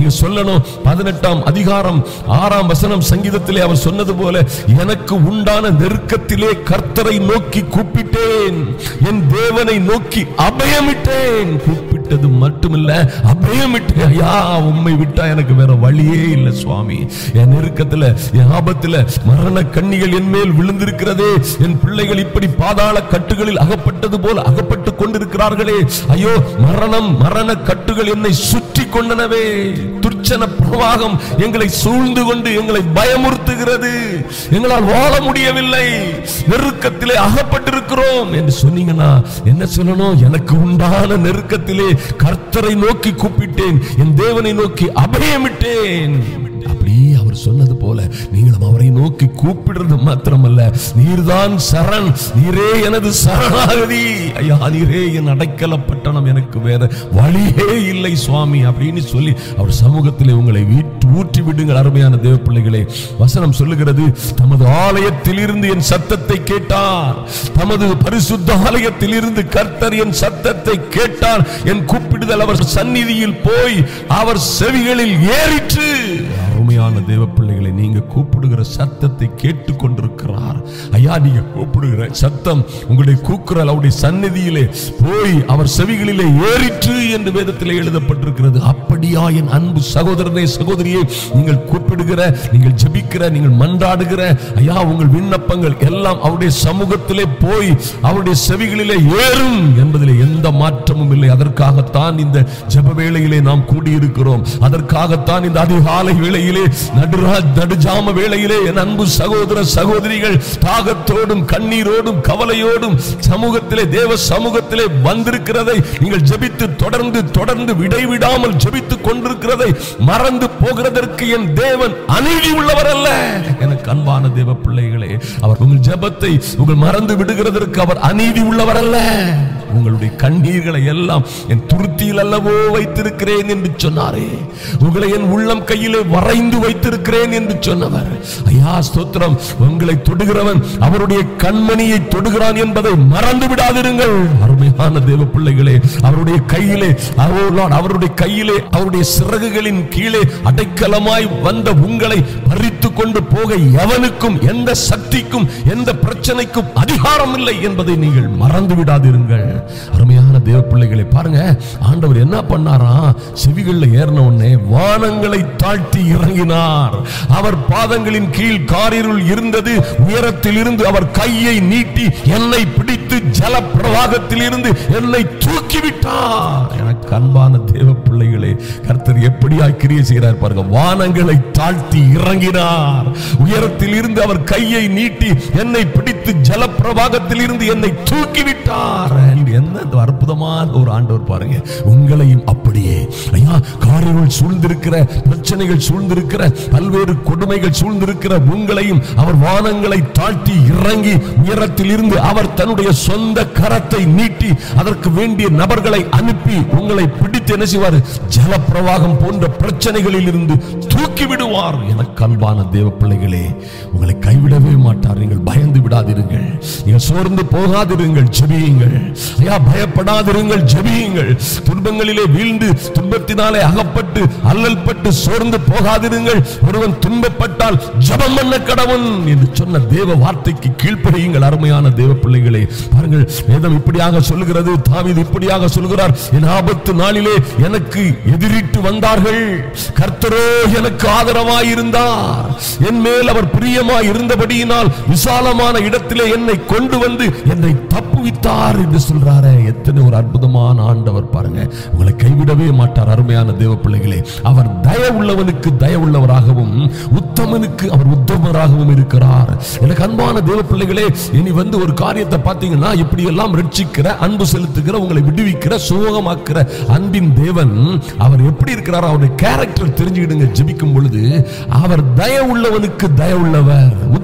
நீங்க சொல்லணும் பதினெட்டாம் அதிகாரம் ஆறாம் வசனம் சங்கீதத்திலே அவர் சொன்னது போல எனக்கு உண்டான நெருக்கத்திலே கர்த்தரை நோக்கி கூப்பிட்டேன் என் தேவனை நோக்கி அபயமிட்டேன் கூப்பிட்டது மட்டுமில்ல அபயமிட்டேன் ஐயா உம்மை விட்டா எனக்கு வேற வழியே இல்லை சுவாமி என் நெருக்கத்துல என் ஆபத்துல மரண கண்ணிகள் என் மேல் விழுந்திருக்கிறதே என் பிள்ளைகள் இப்படி பாதாள கட்டுகளில் அகப்பட்டது போல அகப்பட்டு கொண்டிருக்கிறார்களே ஐயோ மரணம் மரண கட்டுகள் என்னை சுற்றி கொண்டனவே துர்ச்சன பிரவாகம் எங்களை சூழ்ந்து கொண்டு எங்களை பயமுறுத்துகிறது எங்களால் வாழ முடியவில்லை நெருக்கத்திலே அகப்பட்டிருக்கிறோம் என்று சொன்னீங்கன்னா என்ன சொல்லணும் எனக்கு உண்டான நெருக்கத்திலே கர்த்தரை நோக்கி கூப்பிட்டேன் என் தேவனை நோக்கி அபயமிட்டேன் அப்படியே அவர் சொன்னது போல நீங்களும் அவரை நோக்கி கூப்பிடுறது மாத்திரமல்ல நீர்தான் சரண் நீரே எனது சரணாகதி ஐயா நீரே என் அடைக்கல பட்டணம் எனக்கு வேற வழியே இல்லை சுவாமி அப்படின்னு சொல்லி அவர் சமூகத்திலே உங்களை வீட்டு ஊற்றி விடுங்கள் அருமையான தேவ பிள்ளைகளே வசனம் சொல்லுகிறது தமது ஆலயத்தில் இருந்து என் சத்தத்தை கேட்டார் தமது பரிசுத்த ஆலயத்தில் இருந்து கர்த்தர் என் சத்தத்தை கேட்டார் என் கூப்பிடுதல் அவர் சந்நிதியில் போய் அவர் செவிகளில் ஏறிற்று அருமையான தேவ பிள்ளைகளை நீங்க கூப்பிடுகிற சத்தத்தை கேட்டுக் கொண்டிருக்கிறார் ஐயா நீங்க கூப்பிடுகிற சத்தம் உங்களுடைய கூக்குரல் அவருடைய சந்நிதியிலே போய் அவர் செவிகளிலே ஏறிற்று என்று வேதத்திலே எழுதப்பட்டிருக்கிறது அப்படியா என் அன்பு சகோதரனே சகோதரியே நீங்கள் கூப்பிடுகிற நீங்கள் ஜெபிக்கிற நீங்கள் மன்றாடுகிற ஐயா உங்கள் விண்ணப்பங்கள் எல்லாம் அவருடைய சமூகத்திலே போய் அவருடைய செவிகளிலே ஏறும் என்பதிலே எந்த மாற்றமும் இல்லை அதற்காகத்தான் இந்த ஜெப வேளையிலே நாம் கூடியிருக்கிறோம் அதற்காகத்தான் இந்த அதிகாலை வேளையிலே நடுரா நடுஜாம வேளையிலே என் அன்பு சகோதர சகோதரிகள் தாகத்தோடும் கண்ணீரோடும் கவலையோடும் சமூகத்திலே தேவ சமூகத்திலே வந்திருக்கிறதை நீங்கள் ஜெபித்து தொடர்ந்து தொடர்ந்து விடைவிடாமல் ஜெபித்துக் கொண்டிருக்கிறதை மறந்து போகிறதற்கு என் தேவன் அநீதி உள்ளவர் அல்ல எனக்கு அன்பான தேவ பிள்ளைகளே அவர் உங்கள் ஜெபத்தை உங்கள் மறந்து விடுகிறதற்கு அவர் அநீதி உள்ளவர் அல்ல உங்களுடைய கண்ணீர்களை எல்லாம் என் துருத்தியில் அல்லவோ வைத்திருக்கிறேன் என்று சொன்னாரே உங்களை என் உள்ளம் கையிலே வரைந்து வைத்திருக்கிறேன் என்று சொன்னவர் ஐயா ஸ்தோத்திரம் உங்களை தொடுகிறவன் அவருடைய கண்மணியை தொடுகிறான் என்பதை மறந்து விடாதிருங்கள் அருமையான தேவ பிள்ளைகளே அவருடைய கையிலே அவரோடு அவருடைய கையிலே அவருடைய சிறகுகளின் கீழே அடைக்கலமாய் வந்த உங்களை பறித்து கொண்டு போக எவனுக்கும் எந்த சக்திக்கும் எந்த பிரச்சனைக்கும் அதிகாரம் இல்லை என்பதை நீங்கள் மறந்து விடாதிருங்கள் அருமையான தேவ பிள்ளைகளை பாருங்க ஆண்டவர் என்ன பண்ணாரா செவிகள்ல ஏறின உடனே வானங்களை தாழ்த்தி இறங்கினார் அவர் பாதங்களின் கீழ் காரிருள் இருந்தது உயரத்தில் இருந்து அவர் கையை நீட்டி என்னை பிடித்து ஜல பிரவாகத்தில் இருந்து என்னை தூக்கிவிட்டார் எனக்கு அன்பான தேவ பிள்ளைகளே கர்த்தர் எப்படியாய் கிரியை செய்கிறார் பாருங்க வானங்களை தாழ்த்தி இறங்கினார் உயரத்தில் இருந்து அவர் கையை நீட்டி என்னை பிடித்து ஜல பிரவாகத்தில் இருந்து என்னை தூக்கிவிட்டார் என்ன இந்த அற்புதமான ஒரு ஆண்டவர் பாருங்க உங்களையும் அப்படியே ஐயா காரிருள் சூழ்ந்திருக்கிற பிரச்சனைகள் சூழ்ந்திருக்கிற பல்வேறு கொடுமைகள் சூழ்ந்திருக்கிற உங்களையும் அவர் வானங்களை தாழ்த்தி இறங்கி உயரத்தில் இருந்து அவர் தன்னுடைய சொந்த கரத்தை நீட்டி அதற்கு வேண்டிய நபர்களை அனுப்பி உங்களை பிடித்து என்ன செய்வார் ஜலப்பிரவாகம் போன்ற பிரச்சனைகளில் இருந்து தூக்கி விடுவார் எனக்கு அன்பான தேவ பிள்ளைகளே உங்களை கைவிடவே மாட்டார் நீங்கள் பயந்து விடாதிருங்கள் நீங்கள் சோர்ந்து போகாதிருங்கள் ஜெபியுங்கள் ஐயா பயப்படாதிருங்கள் ஜெபியுங்கள் துன்பங்களிலே வீழ்ந்து துன்பத்தினாலே அகப்பட்டு அல்லல் பட்டு சோர்ந்து போகாதிருங்கள் ஒருவன் துன்பப்பட்டால் ஜெபம் பண்ண கடவன் என்று சொன்ன தேவ வார்த்தைக்கு கீழ்ப்படியுங்கள் அருமையான தேவ பிள்ளைகளே பாருங்கள் வேதம் இப்படியாக சொல்லுகிறது தாவீது இப்படியாக சொல்கிறார் என் ஆபத்து நாளிலே எனக்கு எதிரிட்டு வந்தார்கள் கர்த்தரோ எனக்கு ஆதரவாய் இருந்தார் என் மேல் அவர் பிரியமாய் இருந்தபடியினால் விசாலமான இடத்திலே என்னை கொண்டு வந்து என்னை தப்புவித்தார் என்று சொல்றாரே எத்தனை ஒரு அற்புதமான ஆண்டவர் பாருங்க உங்களை கைவிடவே மாட்டார் அருமையான தேவ பிள்ளைகளே அவர் தய உள்ளவனுக்கு தய உள்ளவராகவும் உத்தமனுக்கு அவர் உத்தமராகவும் இருக்கிறார் எனக்கு அன்பான தேவ பிள்ளைகளே இனி வந்து ஒரு காரியத்தை பார்த்தீங்கன்னா இப்படி எல்லாம் ரட்சிக்கிற அன்பு செலுத்துகிற உங்களை விடுவிக்கிற சுகமாக்குற அன்பின் தேவன் அவர் எப்படி இருக்கிறார் அவருடைய கேரக்டர் தெரிஞ்சுக்கிடுங்க ஜெபிக்கும் பொழுது அவர் தய உள்ளவனுக்கு தய உள்ளவர்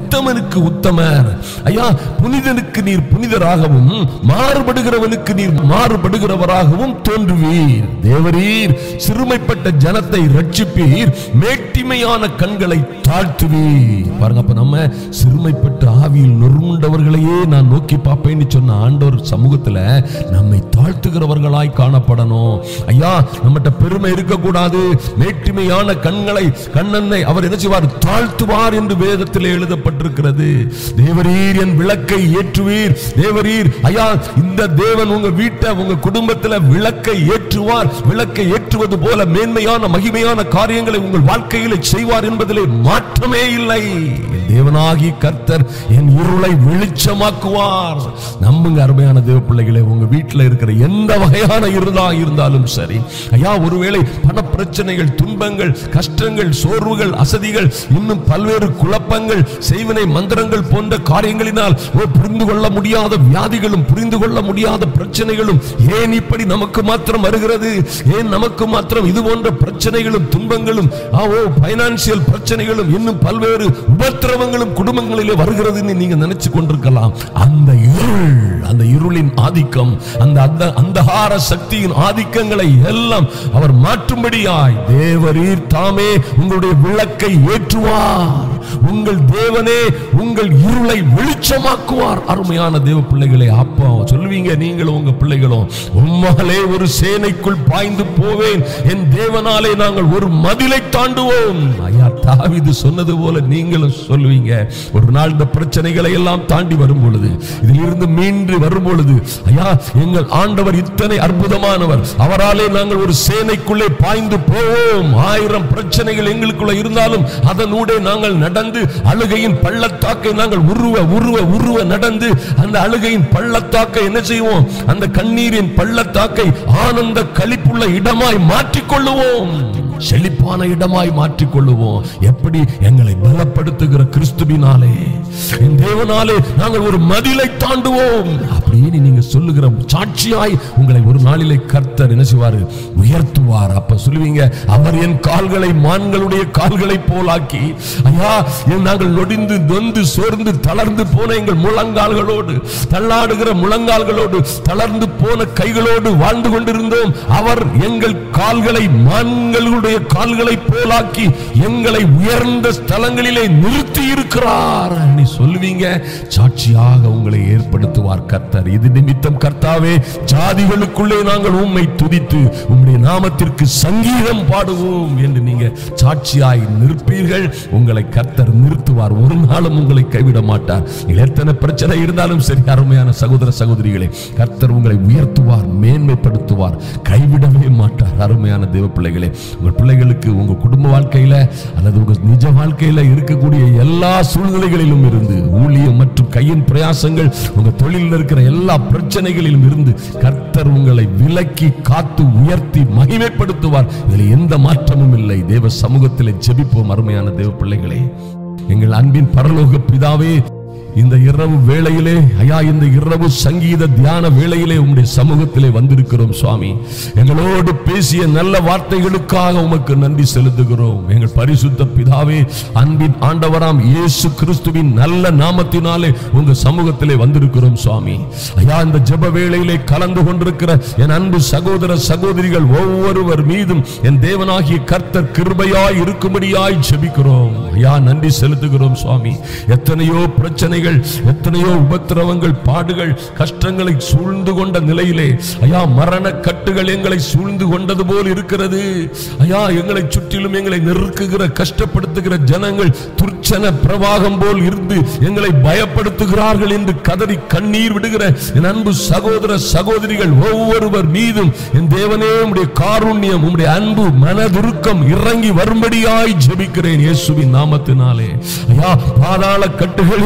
உத்தமனுக்கு உத்தமர் ஐயா புனிதனுக்கு நீர் புனிதராகவும் மாறுபடுகிறவனுக்கு நீர் மாறுபடுகிறவராகவும் தோன்றுவீர் தேவரீர் சிறுமைப்பட்ட ஜனத்தை ரட்சிப்பீர் மேட்டிமையான கண்களை தாழ்த்துவீர் பாருங்க அப்ப நம்ம சிறுமைப்பட்ட ஆவியில் நொறுண்டவர்களையே நான் நோக்கி பார்ப்பேன்னு சொன்ன ஆண்டவர் சமூகத்துல நம்மை தாழ்த்துகிறவர்களாய் காணப்படணும் ஐயா நம்மகிட்ட பெருமை இருக்கக்கூடாது மேட்டிமையான கண்களை கண்ணனை அவர் என்ன செய்வார் தாழ்த்துவார் என்று வேதத்தில் எழுதப்பட்டிருக்கிறது தேவரீர் என் விளக்கை ஏற்றுவீர் தேவரீர் ஐயா இந்த தேவன் உங்க வீட்டை உங்க குடும்பத்துல விளக்கை ஏற்றுவார் விளக்கை ஏற்றுவது போல மேன்மையான மகிமையான காரியங்களை உங்கள் வாழ்க்கையில செய்வார் என்பதிலே மாற்றமே இல்லை என் தேவனாகி கர்த்தர் என் இருளை வெளிச்சமாக்குவார் நம்புங்க அருமையான தேவ பிள்ளைகளே உங்க வீட்டில் இருக்கிற எந்த வகையான இருளா இருந்தாலும் சரி ஐயா ஒருவேளை பண பிரச்சனைகள் துன்பங்கள் கஷ்டங்கள் சோர்வுகள் அசதிகள் இன்னும் பல்வேறு குழப்பங்கள் செய்வினை மந்திரங்கள் போன்ற காரியங்களினால் ஓ, புரிந்து கொள்ள முடியாத வியாதிகளும் புரிந்து கொள்ள முடியாத பிரச்சனைகளும் ஏன் இப்படி நமக்கு மாத்திரம் வருகிறது ஏன் நமக்கு மாத்திரம் இது போன்ற பிரச்சனைகளும் துன்பங்களும் ஆ, ஓ பைனான்சியல் பிரச்சனைகளும் இன்னும் பல்வேறு உபத்திரவங்களும் குடும்பங்களிலே வருகிறதுன்னு நீங்க நினைச்சு கொண்டிருக்கலாம் அந்த இருள் அந்த இருளின் ஆதிக்கம் அந்த அந்த அந்தகார சக்தியின் ஆதிக்கங்களை எல்லாம் அவர் மாற்றும்படியாய் தேவரீர் தாமே உங்களுடைய விளக்கை ஏற்றுவார் உங்கள் தேவனே உங்கள் இருளை வெளிச்சமாக்குவார் அருமையான தேவ பிள்ளைகளே அப்பா சொல்லுவீங்க நீங்களும் உங்க பிள்ளைகளும் உம்மாலே ஒரு சேனைக்குள் பாய்ந்து போவேன் என் தேவனாலே நாங்கள் ஒரு மதிலை தாண்டுவோம் ஐயா தாவீது சொன்னது போல நீங்களும் சொல்லுவீங்க ஒரு நாள் இந்த பிரச்சனைகளை எல்லாம் தாண்டி வரும் பொழுது இதிலிருந்து மீண்டு வரும் பொழுது ஐயா எங்கள் ஆண்டவர் இத்தனை அற்புதமானவர் அவராலே நாங்கள் ஒரு சேனைக்குள்ளே பாய்ந்து போவோம் ஆயிரம் பிரச்சனைகள் எங்களுக்குள்ள இருந்தாலும் அதனூடே நாங்கள் நடந்து அழுகையின் பள்ளத்தாக்கை நாங்கள் உருவ உருவ உருவ நடந்து அந்த அழுகையின் பள்ளத்தாக்கை என்ன செய்வோம் அந்த கண்ணீரின் பள்ளத்தாக்கை ஆனந்த களிப்புள்ள இடமாய் மாற்றிக்கொள்ளுவோம் செழிப்பான இடமாய் மாற்றிக்கொள்ளுவோம் எப்படி எங்களை பலப்படுத்துகிற கிறிஸ்துவினாலே என் தேவனாலே நாங்கள் ஒரு மதிலை தாண்டுவோம் அப்படின்னு நீங்க சொல்லுகிற சாட்சியாய் உங்களை ஒரு நாளிலே கர்த்தர் என்ன செய்வாரு உயர்த்துவார் அப்ப சொல்லுவீங்க அவர் என் கால்களை மான்களுடைய கால்களை போலாக்கி ஐயா என் நாங்கள் நொடிந்து நொந்து சோர்ந்து தளர்ந்து போன எங்கள் முழங்கால்களோடு தள்ளாடுகிற முழங்கால்களோடு தளர்ந்து போன கைகளோடு வாழ்ந்து கொண்டிருந்தோம் அவர் எங்கள் கால்களை மான்களுடைய கால்களை போலாக்கி எங்களை உயர்ந்த ஸ்தலங்களிலே நிறுத்தி இருக்கிறார் நீ சொல்லுவீங்க சாட்சியாக உங்களை ஏற்படுத்துவார் கர்த்தர் இது நிமித்தம் கர்த்தாவே ஜாதிகளுக்குள்ளே நாங்கள் உம்மை துதித்து உம்முடைய நாமத்திற்கு சங்கீதம் பாடுவோம் என்று நீங்க சாட்சியாய் நிற்பீர்கள் உங்களை கர்த்தர் நிறுத்துவார் ஒரு நாளும் உங்களை கைவிட மாட்டார் நீங்கள் எத்தனை பிரச்சனை இருந்தாலும் சரி அருமையான சகோதர சகோதரிகளே கர்த்தர் உங்களை உயர்த்துவார் மேன்மைப்படுத்துவார் கைவிடவே மாட்டார் அருமையான தேவ பிள்ளைகளே உங்கள் பிள்ளைகளுக்கு உங்க குடும்ப வாழ்க்கையில அல்லது உங்க நிஜ வாழ்க்கையில இருக்கக்கூடிய எல்லா சூழ்நிலைகளிலும் இருந்து ஊழியம் மற்றும் கையின் பிரயாசங்கள் உங்க தொழிலில் இருக்கிற எல்லா பிரச்சனைகளிலும் இருந்து கர்த்தர் உங்களை விலக்கி காத்து உயர்த்தி மகிமைப்படுத்துவார் இதில் எந்த மாற்றமும் இல்லை தேவ சமூகத்திலே ஜெபிப்போம் அருமையான தேவ பிள்ளைகளே எங்கள் அன்பின் பரலோக பிதாவே இந்த இரவு வேளையிலே ஐயா இந்த இரவு சங்கீத தியான வேளையிலே உம்முடைய சமூகத்திலே வந்திருக்கிறோம் சுவாமி எங்களோடு பேசிய நல்ல வார்த்தைகளுக்காக உமக்கு நன்றி செலுத்துகிறோம் எங்கள் பரிசுத்த பிதாவே அன்பின் ஆண்டவராம் இயேசு கிறிஸ்துவின் நல்ல நாமத்தினாலே உங்க சமூகத்திலே வந்திருக்கிறோம் சுவாமி ஐயா இந்த ஜெப வேளையிலே கலந்து கொண்டிருக்கிற என் அன்பு சகோதர சகோதரிகள் ஒவ்வொருவர் மீதும் என் தேவனாகிய கர்த்தர் கிருபையாய் இருக்கும்படியாய் ஜெபிக்கிறோம் ஐயா நன்றி செலுத்துகிறோம் சுவாமி எத்தனையோ பிரச்சனைகள் எத்தனையோ உபத்திரவங்கள் பாடுகள் கஷ்டங்களை சூழ்ந்து கொண்ட நிலையிலே ஐயா மரண கட்டுகள் எங்களை சூழ்ந்து கொண்டது போல் இருக்கிறது ஐயா எங்களை சுற்றிலும் எங்களை நெருக்குகிற கஷ்டப்படுத்துகிற ஜனங்கள் துர்ச்சன பிரவாகம் போல் இருந்து எங்களை பயப்படுத்துகிறார்கள் என்று கதறி கண்ணீர் விடுகிற என் அன்பு சகோதர சகோதரிகள் ஒவ்வொருவர் மீதும் என் தேவனே உம்முடைய காருண்யம் உம்முடைய அன்பு மனதுருக்கம் இறங்கி வரும்படியாய் ஜெபிக்கிறேன் இயேசுவின் நாமத்தினாலே ஐயா பாதாள கட்டுகள் எங்களை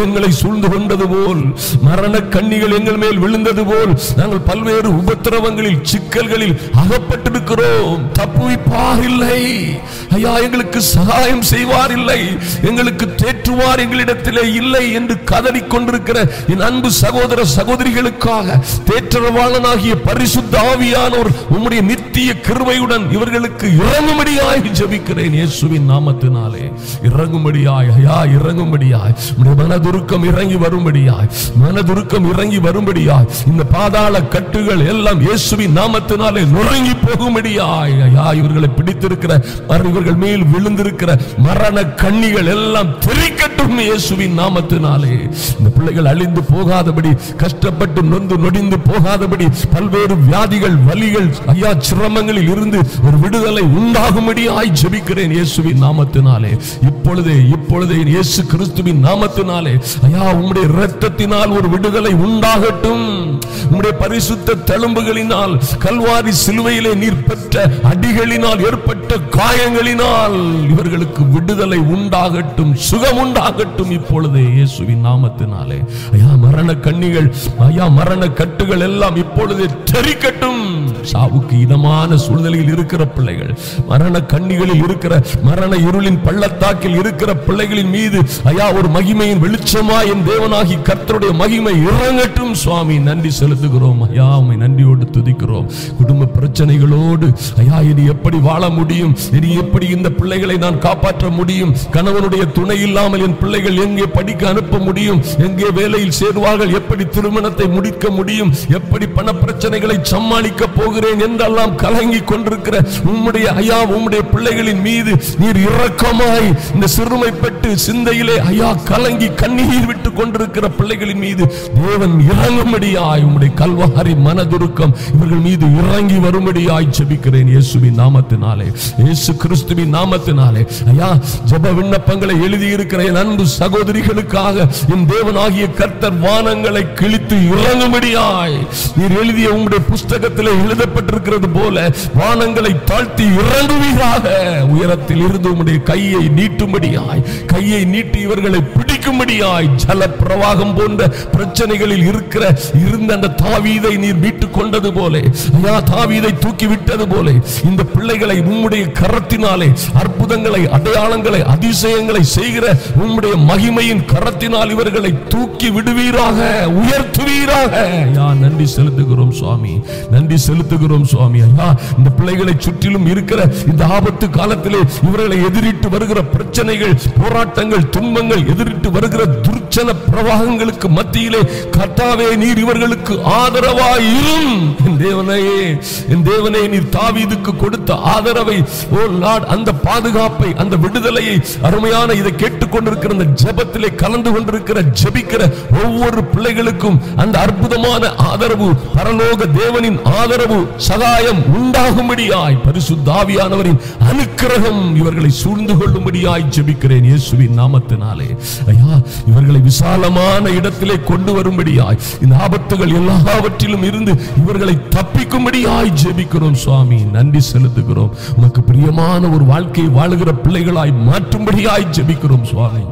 சூழ்ந்து கொண்டது போல் மரண கண்ணிகள் எங்கள் மேல் விழுந்தது போல் நாங்கள் பல்வேறு உபத்திரவங்களில் சிக்கல்களில் அகப்பட்டிருக்கிறோம் தப்புவிப்பார் இல்லை ஐயா எங்களுக்கு சகாயம் செய்வார் இல்லை எங்களுக்கு தேற்றுவார் எங்களிடத்திலே இல்லை என்று கதறிக் கொண்டிருக்கிற என் அன்பு சகோதர சகோதரிகளுக்காக தேற்றரவாளனாகிய பரிசுத்த ஆவியானோர் உம்முடைய நித்திய கிருபையுடன் இவர்களுக்கு இறங்கும்படியாய் ஜெபிக்கிறேன் இயேசுவின் நாமத்தினாலே இறங்கும்படியாய் ஐயா இறங்கும்படியாய் உம்முடைய மனதுருக்கம் இறங்கி வரும்படியாய் மனதுருக்கம் இறங்கி வரும்படியாய் இந்த பாதாள கட்டுகள் எல்லாம் இயேசுவின் நாமத்தினாலே நுறங்கி போகும்படியாய் ஐயா இவர்களை பிடித்திருக்கிற மர- இவர்கள் மேல் விழுந்திருக்கிற மரண கண்ணிகள் எல்லாம் தெரிக்கட்டும் இயேசுவின் நாமத்தினாலே இந்த பிள்ளைகள் அழிந்து போகாதபடி கஷ்டப்பட்டு நொந்து நொடிந்து போகாதபடி பல்வேறு வியாதிகள் வலிகள் ஐயா சிரமங்களில் இருந்து ஒரு விடுதலை உண்டாகும்படியாய் ஜெபிக்கிறேன் இயேசுவின் நாமத்தினாலே இப்பொழுதே இப்பொழுதே இயேசு கிறிஸ்துவின் நாமத்தினாலே ஐயா உம்முடைய இரத்தத்தினால் ஒரு விடுதலை உண்டாகட்டும் உம்முடைய பரிசுத்த தழும்புகளினால் கல்வாரி சிலுவையிலே நீர் பெற்ற அடிகளினால் ஏற்பட்ட காயங்களினால் இவர்களுக்கு விடுதலை உண்டாகட்டும் சுகம் உண்டாகட்டும் இப்பொழுதே இயேசுவின் நாமத்தினாலே ஐயா மரண கண்ணிகள் ஐயா மரண கட்டுகள் எல்லாம் இப்பொழுதே தெரிக்கட்டும் சாவுக்கு இதமான சூழ்நிலையில் இருக்கிற பிள்ளைகள் மரண கண்ணிகளில் இருக்கிற மரண இருளின் பள்ளத்தாக்கில் இருக்கிற பிள்ளைகளின் மீது ஐயா ஒரு மகிமையின் வெளிச்சமா என் தேவனாகி கர்த்தருடைய மகிமை இறங்கட்டும் சுவாமி நன்றி செலுத்துகிறோம் ஐயா உம்மை நன்றியோடு துதிக்கிறோம் குடும்ப பிரச்சனைகளோடு ஐயா இனி எப்படி வாழ முடியும் இனி எப்படி இந்த பிள்ளைகளை நான் காப்பாற்ற முடியும் கணவனுடைய துணை இல்லாமல் என் பிள்ளைகள் எங்கே படிக்க அனுப்ப முடியும் எங்கே வேலையில் சேருவார்கள் எப்படி திருமணத்தை முடிக்க முடியும் எப்படி பண பிரச்சனைகளை சமாளிக்க போகிறேன் என்றெல்லாம் கலங்கி கொண்டிருக்கிற உம்முடைய ஐயா உம்முடைய பிள்ளைகளின் மீது நீர் இரக்கமாய் இந்த சிறுமைப்பட்டு சிந்தையிலே ஐயா கலங்கி கண்ணீர் விட்டு கொண்டிருக்கிற பிள்ளைகளின் மீது தேவன் இறங்கும்படியாய் உம்முடைய கல்வாரி மனதுருக்கம் இவர்கள் மீது இறங்கி வரும்படியாய் ஜெபிக்கிறேன் இயேசுவின் நாமத்தினாலே இயேசு கிறிஸ்துவின் நாமத்தினாலே ஐயா ஜெப விண்ணப்பங்களை எழுதி இருக்கிற என் அன்பு சகோதரிகளுக்காக என் தேவனாகிய கர்த்தர் வானங்களை கிழித்து இறங்கும்படியாய் நீர் எழுதிய உம்முடைய புஸ்தகத்திலே எழுதப்பட்டிருக்கிறது போல வானங்களை தாழ்த்தி இறங்குவீராக உயரத்தில் இருந்து உம்முடைய கையை நீட்டும்படியாய் கையை நீட்டி இவர்களை பிடிக்கும்படியாய் ஜல பிரவாகம் போன்ற பிரச்சனைகளில் இருக்கிற இருந்த அந்த தாவீதை நீர் மீட்டுக் கொண்டது போல ஐயா தாவீதை தூக்கி விட்டது போல இந்த பிள்ளைகளை உம்முடைய கரத்தினாலே அற்புதங்களை அடையாளங்களை அதிசயங்களை செய்கிற உம்முடைய மகிமையின் கரத்தினால் இவர்களை தூக்கி விடுவீராக உயர்த்துவீராக ஐயா நன்றி செலுத்துகிறோம் சுவாமி நன்றி செலுத்துகிறோம் சுவாமி ஐயா இந்த பிள்ளைகளை சுற்றிலும் இருக்கிற இந்த ஆபத்து காலத்திலே இவர்களை எதிரிட்டு வருகிற பிரச்சனைகள் போராட்டங்கள் துன்பங்கள் எதிரிட்டு வருகிற துர்ச்சன பிரவாகங்களுக்கு மத்தியிலே கர்த்தாவே நீர் இவர்களுக்கு ஆதரவாயிரும் என் தேவனையே என் தேவனே நீர் தாவீதுக்கு கொடுத்த ஆதரவை ஓ லார்ட் அந்த பாதுகாப்பை அந்த விடுதலையை அருமையான இதை கேட்டுக்கொண்டிருக்கிற அந்த ஜெபத்திலே கலந்து கொண்டிருக்கிற ஜெபிக்கிற ஒவ்வொரு பிள்ளைகளுக்கும் அந்த அற்புதமான ஆதரவு பரலோக தேவனின் ஆதரவு சகாயம் உண்டாகும்படியாய் பரிசுத்தாவியானவரின் அனுக்கிரகம் இவர்களை சூழ்ந்து கொள்ளும்படியாய் ஜெபிக்கிறேன் இயேசுவின் நாமத்தினாலே ஐயா இவர்களை விசாலமான இடத்திலே கொண்டு வரும்படியாய் இந்த ஆபத்துகள் எல்லாவற்றிலும் இருந்து இவர்களை தப்பிக்கும்படியாய் ஜெபிக்கிறோம் சுவாமி நன்றி செலுத்துகிறோம் உமக்கு பிரியமான ஒரு வாழ்க்கையை வாழுகிற பிள்ளைகளாய் மாற்றும்படியாய் ஜெபிக்கிறோம் சுவாமி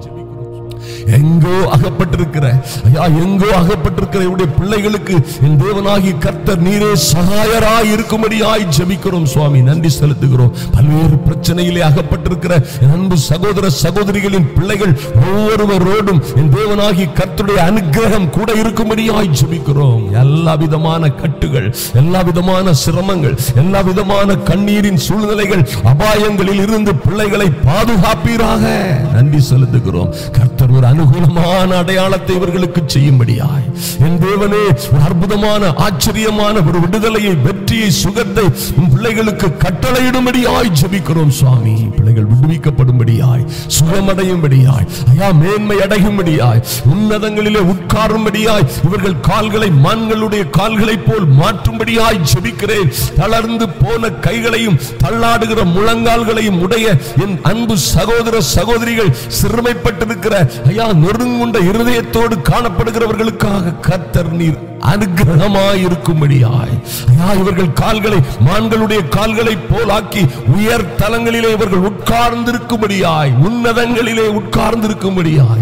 எங்கோ அகப்பட்டிருக்கிற ஐயா எங்கோ அகப்பட்டிருக்கிற இவருடைய பிள்ளைகளுக்கு என் தேவனாகி கர்த்தர் நீரே சகாயராய் இருக்கும்படியாய் ஜெபிக்கிறோம் சுவாமி நன்றி செலுத்துகிறோம் பல்வேறு பிரச்சனையிலே அகப்பட்டிருக்கிற என் அன்பு சகோதர சகோதரிகளின் பிள்ளைகள் ஒவ்வொருவரோடும் என் தேவனாகி கர்த்தருடைய அனுக்கிரகம் கூட இருக்கும்படியாய் ஜெபிக்கிறோம் எல்லா விதமான கட்டுகள் எல்லா விதமான சிரமங்கள் எல்லா விதமான கண்ணீரின் சூழ்நிலைகள் அபாயங்களில் இருந்து பிள்ளைகளை பாதுகாப்பீராக நன்றி செலுத்துகிறோம் கர்த்தர் ஒரு அனுகூலமான அடையாளத்தை இவர்களுக்கு செய்யும்படியாய் என் தேவனே ஒரு அற்புதமான ஆச்சரியமான ஒரு விடுதலையை வெற்றியை சுகத்தை உன் பிள்ளைகளுக்கு கட்டளையிடும்படியாய் ஜெபிக்கிறோம் சுவாமி பிள்ளைகள் விடுவிக்கப்படும்படியாய் சுகமடையும்படியாய் ஐயா மேன்மை அடையும்படியாய் உன்னதங்களிலே உட்காரும்படியாய் இவர்கள் கால்களை மான்களுடைய கால்களைப் போல் மாற்றும்படியாய் ஜெபிக்கிறேன் தளர்ந்து போன கைகளையும் தள்ளாடுகிற முழங்கால்களையும் உடைய என் அன்பு சகோதர சகோதரிகள் சிறுமைப்பட்டிருக்கிற ஐயா நொறுங்குண்ட இருதயத்தோடு காணப்படுகிறவர்களுக்காக கர்த்தர் நீர் அனுகிரகமாய் இருக்கும்படியாய் ஐயா இவர்கள் கால்களை மான்களுடைய கால்களை போலாக்கி உயர் தலங்களிலே இவர்கள் உட்கார்ந்திருக்கும்படியாய் உன்னதங்களிலே உட்கார்ந்திருக்கும்படியாய் கர்த்தா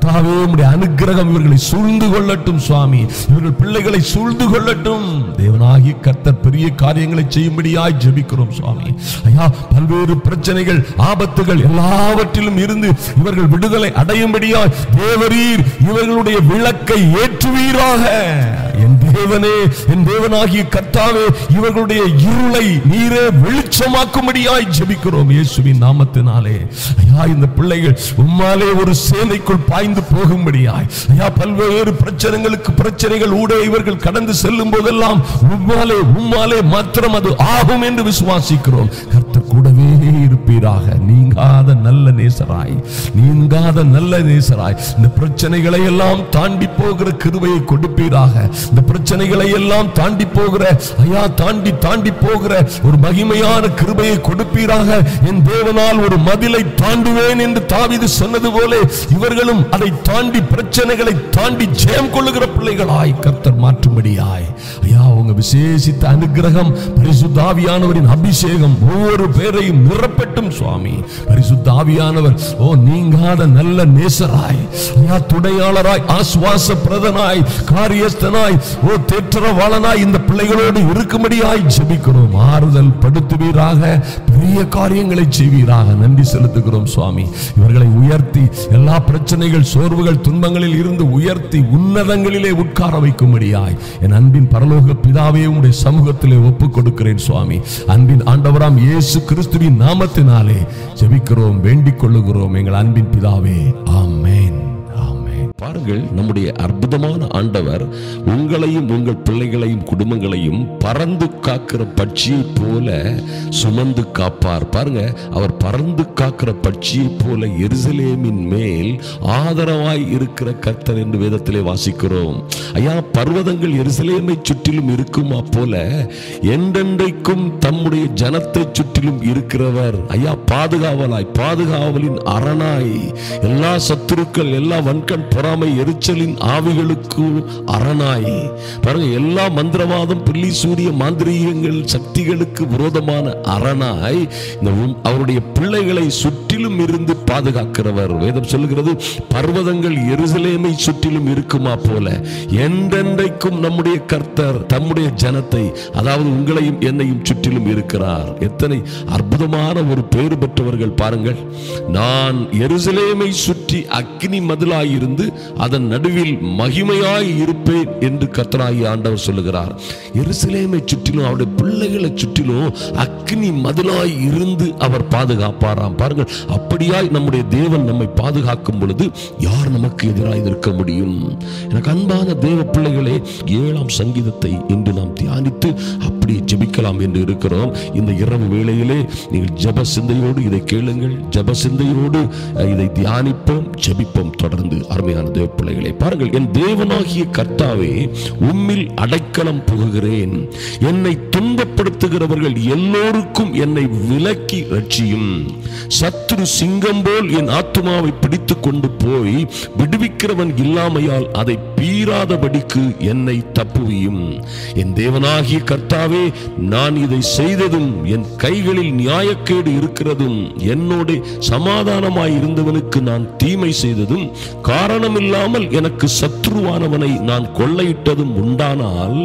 கர்த்தாவே உம்முடைய அனுக்கிரகம் இவர்களை சூழ்ந்து கொள்ளட்டும் சுவாமி இவர்கள் பிள்ளைகளை சூழ்ந்து கொள்ளட்டும் தேவனாகிய கர்த்தர் பெரிய காரியங்களை செய்யும்படியாய் ஜெபிக்கிறோம் சுவாமி ஐயா பல்வேறு பிரச்சனைகள் ஆபத்துகள் எல்லாவற்றிலும் இருந்து இவர்கள் விடுதலை அடையும்படியாய் தேவரீர் இவர்களுடைய விளக்கை ஏற்றுவீராக என் தேவனே என் தேவனாகிய கர்த்தாவே இவர்களுடைய இருளை நீரே வெளிச்சமாக்கும்படியாய் ஜெபிக்கிறோம் இயேசுவின் நாமத்தினாலே ஐயா இந்த பிள்ளைகள் உம்மாலே ஒரு சேனைக்குள் பாய்ந்து போகும்படியாய் ஐயா பல்வேறு பிரச்சனைகளுக்கு பிரச்சனைகள் ஊடே இவர்கள் கடந்து செல்லும் போதெல்லாம் உம்மாலே உம்மாலே மாத்திரம் அது ஆகும் என்று விசுவாசிக்கிறோம் கர்த்தர் கூடவே இருப்பீராக நீங்காத நல்ல நேசராய் நீங்காத நல்ல நேசராய் இந்த பிரச்சனைகளை எல்லாம் தாண்டி போகிற கிருபையை கொடுப்பீராக இந்த பிரச்சனைகளை எல்லாம் தாண்டி போகிற ஐயா தாண்டி தாண்டி போகிற ஒரு மகிமையான கிருபையை கொடுப்பீராக என் தேவனால் ஒரு மதிலை தாண்டுவேன் என்று தாவீது சொன்னது போல இவர்களும் அதை தாண்டி பிரச்சனைகளை தாண்டி ஜெயம் கொள்ளுகிற பிள்ளைகளாய் கர்த்தர் மாற்றும்படியாய் ஐயா உங்க விசேஷித்த அனுகிரகம் பரிசுத்தாவியானவரின் அபிஷேகம் ஒவ்வொரு பேரையும் நிரப்பட்டும் சுவாமி பரிசுத்தாவியானவர் ஓ நீங்காத நல்ல நேசராய் ஐயா துணையாளராய் ஆசுவாச பிரதனாய் காரியஸ்தனாய் ஓ தேற்றரவாளனாய் இந்த பிள்ளைகளோடு இருக்கும்படியாய் ஜெபிக்கிறோம் ஆறுதல் படுத்துவீராக பெரிய காரியங்களை செய்வீராக நன்றி செலுத்துகிறோம் சுவாமி இவர்களை உயர்த்தி எல்லா பிரச்சனைகள் சோர்வுகள் துன்பங்களில் இருந்து உயர்த்தி உன்னதங்களிலே உட்கார வைக்கும்படியாய் என் அன்பின் பரலோக பிதாவே உம்முடைய சமூகத்திலே ஒப்புக் கொடுக்கிறேன் சுவாமி அன்பின் ஆண்டவராம் இயேசு கிறிஸ்துவின் நாமத்தினாலே ஜெபிக்கிறோம் வேண்டிக் கொள்ளுகிறோம் எங்கள் அன்பின் பிதாவே ஆமென் ஆமென் பாருங்கள் நம்முடைய அற்புதமான ஆண்டவர் உங்களையும் உங்கள் பிள்ளைகளையும் குடும்பங்களையும் பறந்து காக்கிற பட்சியை போல சுமந்து காப்பார் பாருங்க அவர் பறந்து காக்கிற பட்சியை போல எருசலேமின் மேல் ஆதரவாய் இருக்கிற கர்த்தர் என்று வேதத்திலே வாசிக்கிறோம் ஐயா பர்வதங்கள் எருசலேமை சுற்றிலும் இருக்குமா போல என்றென்றைக்கும் தம்முடைய ஜனத்தை சுற்றிலும் இருக்கிறவர் ஐயா பாதுகாவலாய் பாதுகாவலின் அரணாய் எல்லா சத்துருக்கள் எல்லா வன்கண் பொறாமை எரிச்சலின் ஆவிகளுக்கு அரணாய் பாருங்க எல்லா மந்திரவாதம் பில்லி சூரிய மாந்திரீகங்கள் சக்திகளுக்கு விரோதமான அரணாய் இந்த உம்- அவருடைய பிள்ளைகளை சுற்றிலும் இருந்து பாதுகாக்கிறவர் வேதம் சொல்லுகிறது பர்வதங்கள் எருசலேமை சுற்றிலும் இருக்குமா போல என்றென்றைக்கும் நம்முடைய கர்த்தர் தம்முடைய ஜனத்தை அதாவது உங்களையும் என்னையும் சுற்றிலும் இருக்கிறார் எத்தனை அற்புதமான ஒரு பேறு பெற்றவர்கள் பாருங்கள் நான் எருசலேமை சுற்றி அக்கினி மதிலாயிருந்து அதன் நடுவில் மகிமையாய் இருப்பேன் என்று கர்த்தராகி ஆண்டவர் சொல்லுகிறார் எருசலேமை சுற்றிலும் அவருடைய பிள்ளைகளை சுற்றிலும் அக்கினி மதிலாய் இருந்து அவர் பாதுகாப்பாராம் பாருங்கள் அப்படியாய் நம்முடைய தேவன் நம்மை பாதுகாக்கும் பொழுது யார் நமக்கு எதிராக இருக்க முடியும் எனக்கு அன்பான தேவ பிள்ளைகளே ஏழாம் சங்கீதத்தை இன்று நாம் தியானித்து அப்படியே ஜெபிக்கலாம் என்று இருக்கிறோம் இந்த இரவு வேளையிலே நீங்கள் ஜெப சிந்தையோடு இதை கேளுங்கள் ஜெப சிந்தையோடு அஹ், இதை தியானிப்போம் ஜெபிப்போம் தொடர்ந்து அருமையான தேவ பிள்ளைகளே பாருங்கள் என் தேவனாகிய கர்த்தாவே உம்மில் அடைக்கலம் புகுகிறேன் என்னை துன்பப்படுத்துகிறவர்கள் எல்லோருக்கும் என்னை விலக்கி ரட்சியும் சத்துரு சிங்கம் போல் என் ஆத்துமாவை பிடித்து கொண்டு போய் விடுவிக்கிறவன் இல்லாமையால் அதை பீறாதபடிக்கு என்னை தப்புவியும் என் தேவனாகிய கர்த்தாவே நான் இதை செய்ததும் என் கைகளில் நியாயக்கேடு இருக்கிறதும் என்னோட சமாதானமாய் இருந்தவனுக்கு நான் தீமை செய்ததும் காரணமில்லாமல் எனக்கு சத்ருவானவனை நான் கொள்ளையிட்டதும் உண்டானால்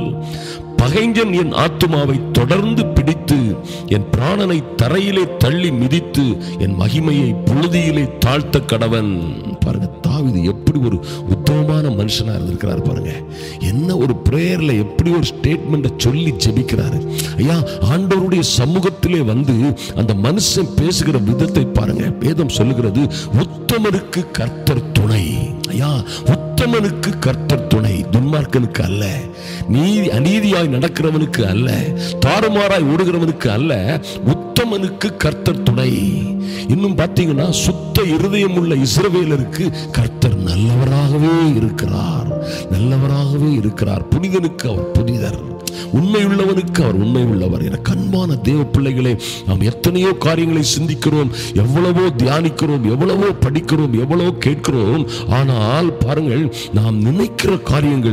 பகைஞன் என் ஆத்துமாவை தொடர்ந்து பிடித்து என் பிராணனை தரையிலே தள்ளி மிதித்து என் மகிமையை புழுதியிலே தாழ்த்த கடவன் பாருங்க தாவீது எப்படி ஒரு உத்தமமான மனுஷனா இருந்திருக்கிறார் பாருங்க என்ன ஒரு பிரேயர்ல எப்படி ஒரு ஸ்டேட்மெண்ட்டை சொல்லி ஜெபிக்கிறாரு ஐயா ஆண்டவருடைய சமூகத்திலே வந்து அந்த மனுஷன் பேசுகிற விதத்தை பாருங்க வேதம் சொல்லுகிறது உத்தமருக்கு கர்த்தர் துணை ஐயா உத்தமனுக்கு கர்த்தர் துணை துன்மார்க்கனுக்கு அல்ல நீதி அநீதியாய் நடக்கிறவனுக்கு அல்ல தாறுமாறாய் ஓடுகிறவனுக்கு அல்ல உத்தமனுக்கு கர்த்தர் துணை இன்னும் பார்த்தீங்கன்னா சுத்த இருதயம் உள்ள இஸ்ரவேலருக்கு கர்த்தர் நல்லவராகவே இருக்கிறார் நல்லவராகவே இருக்கிறார் புனிதனுக்கு அவர் புனிதர் உண்மையுள்ளவனுக்கு அவர் உண்மை உள்ளவர் என கண்பான தேவ பிள்ளைகளே நாம் எத்தனையோ காரியங்களை சிந்திக்கிறோம் எவ்வளவோ தியானிக்கிறோம் எவ்வளவோ படிக்கிறோம் எவ்வளவோ கேட்கிறோம் ஆனால் பாருங்கள் நாம் நினைக்கிற காரியங்கள் கர்த்தர்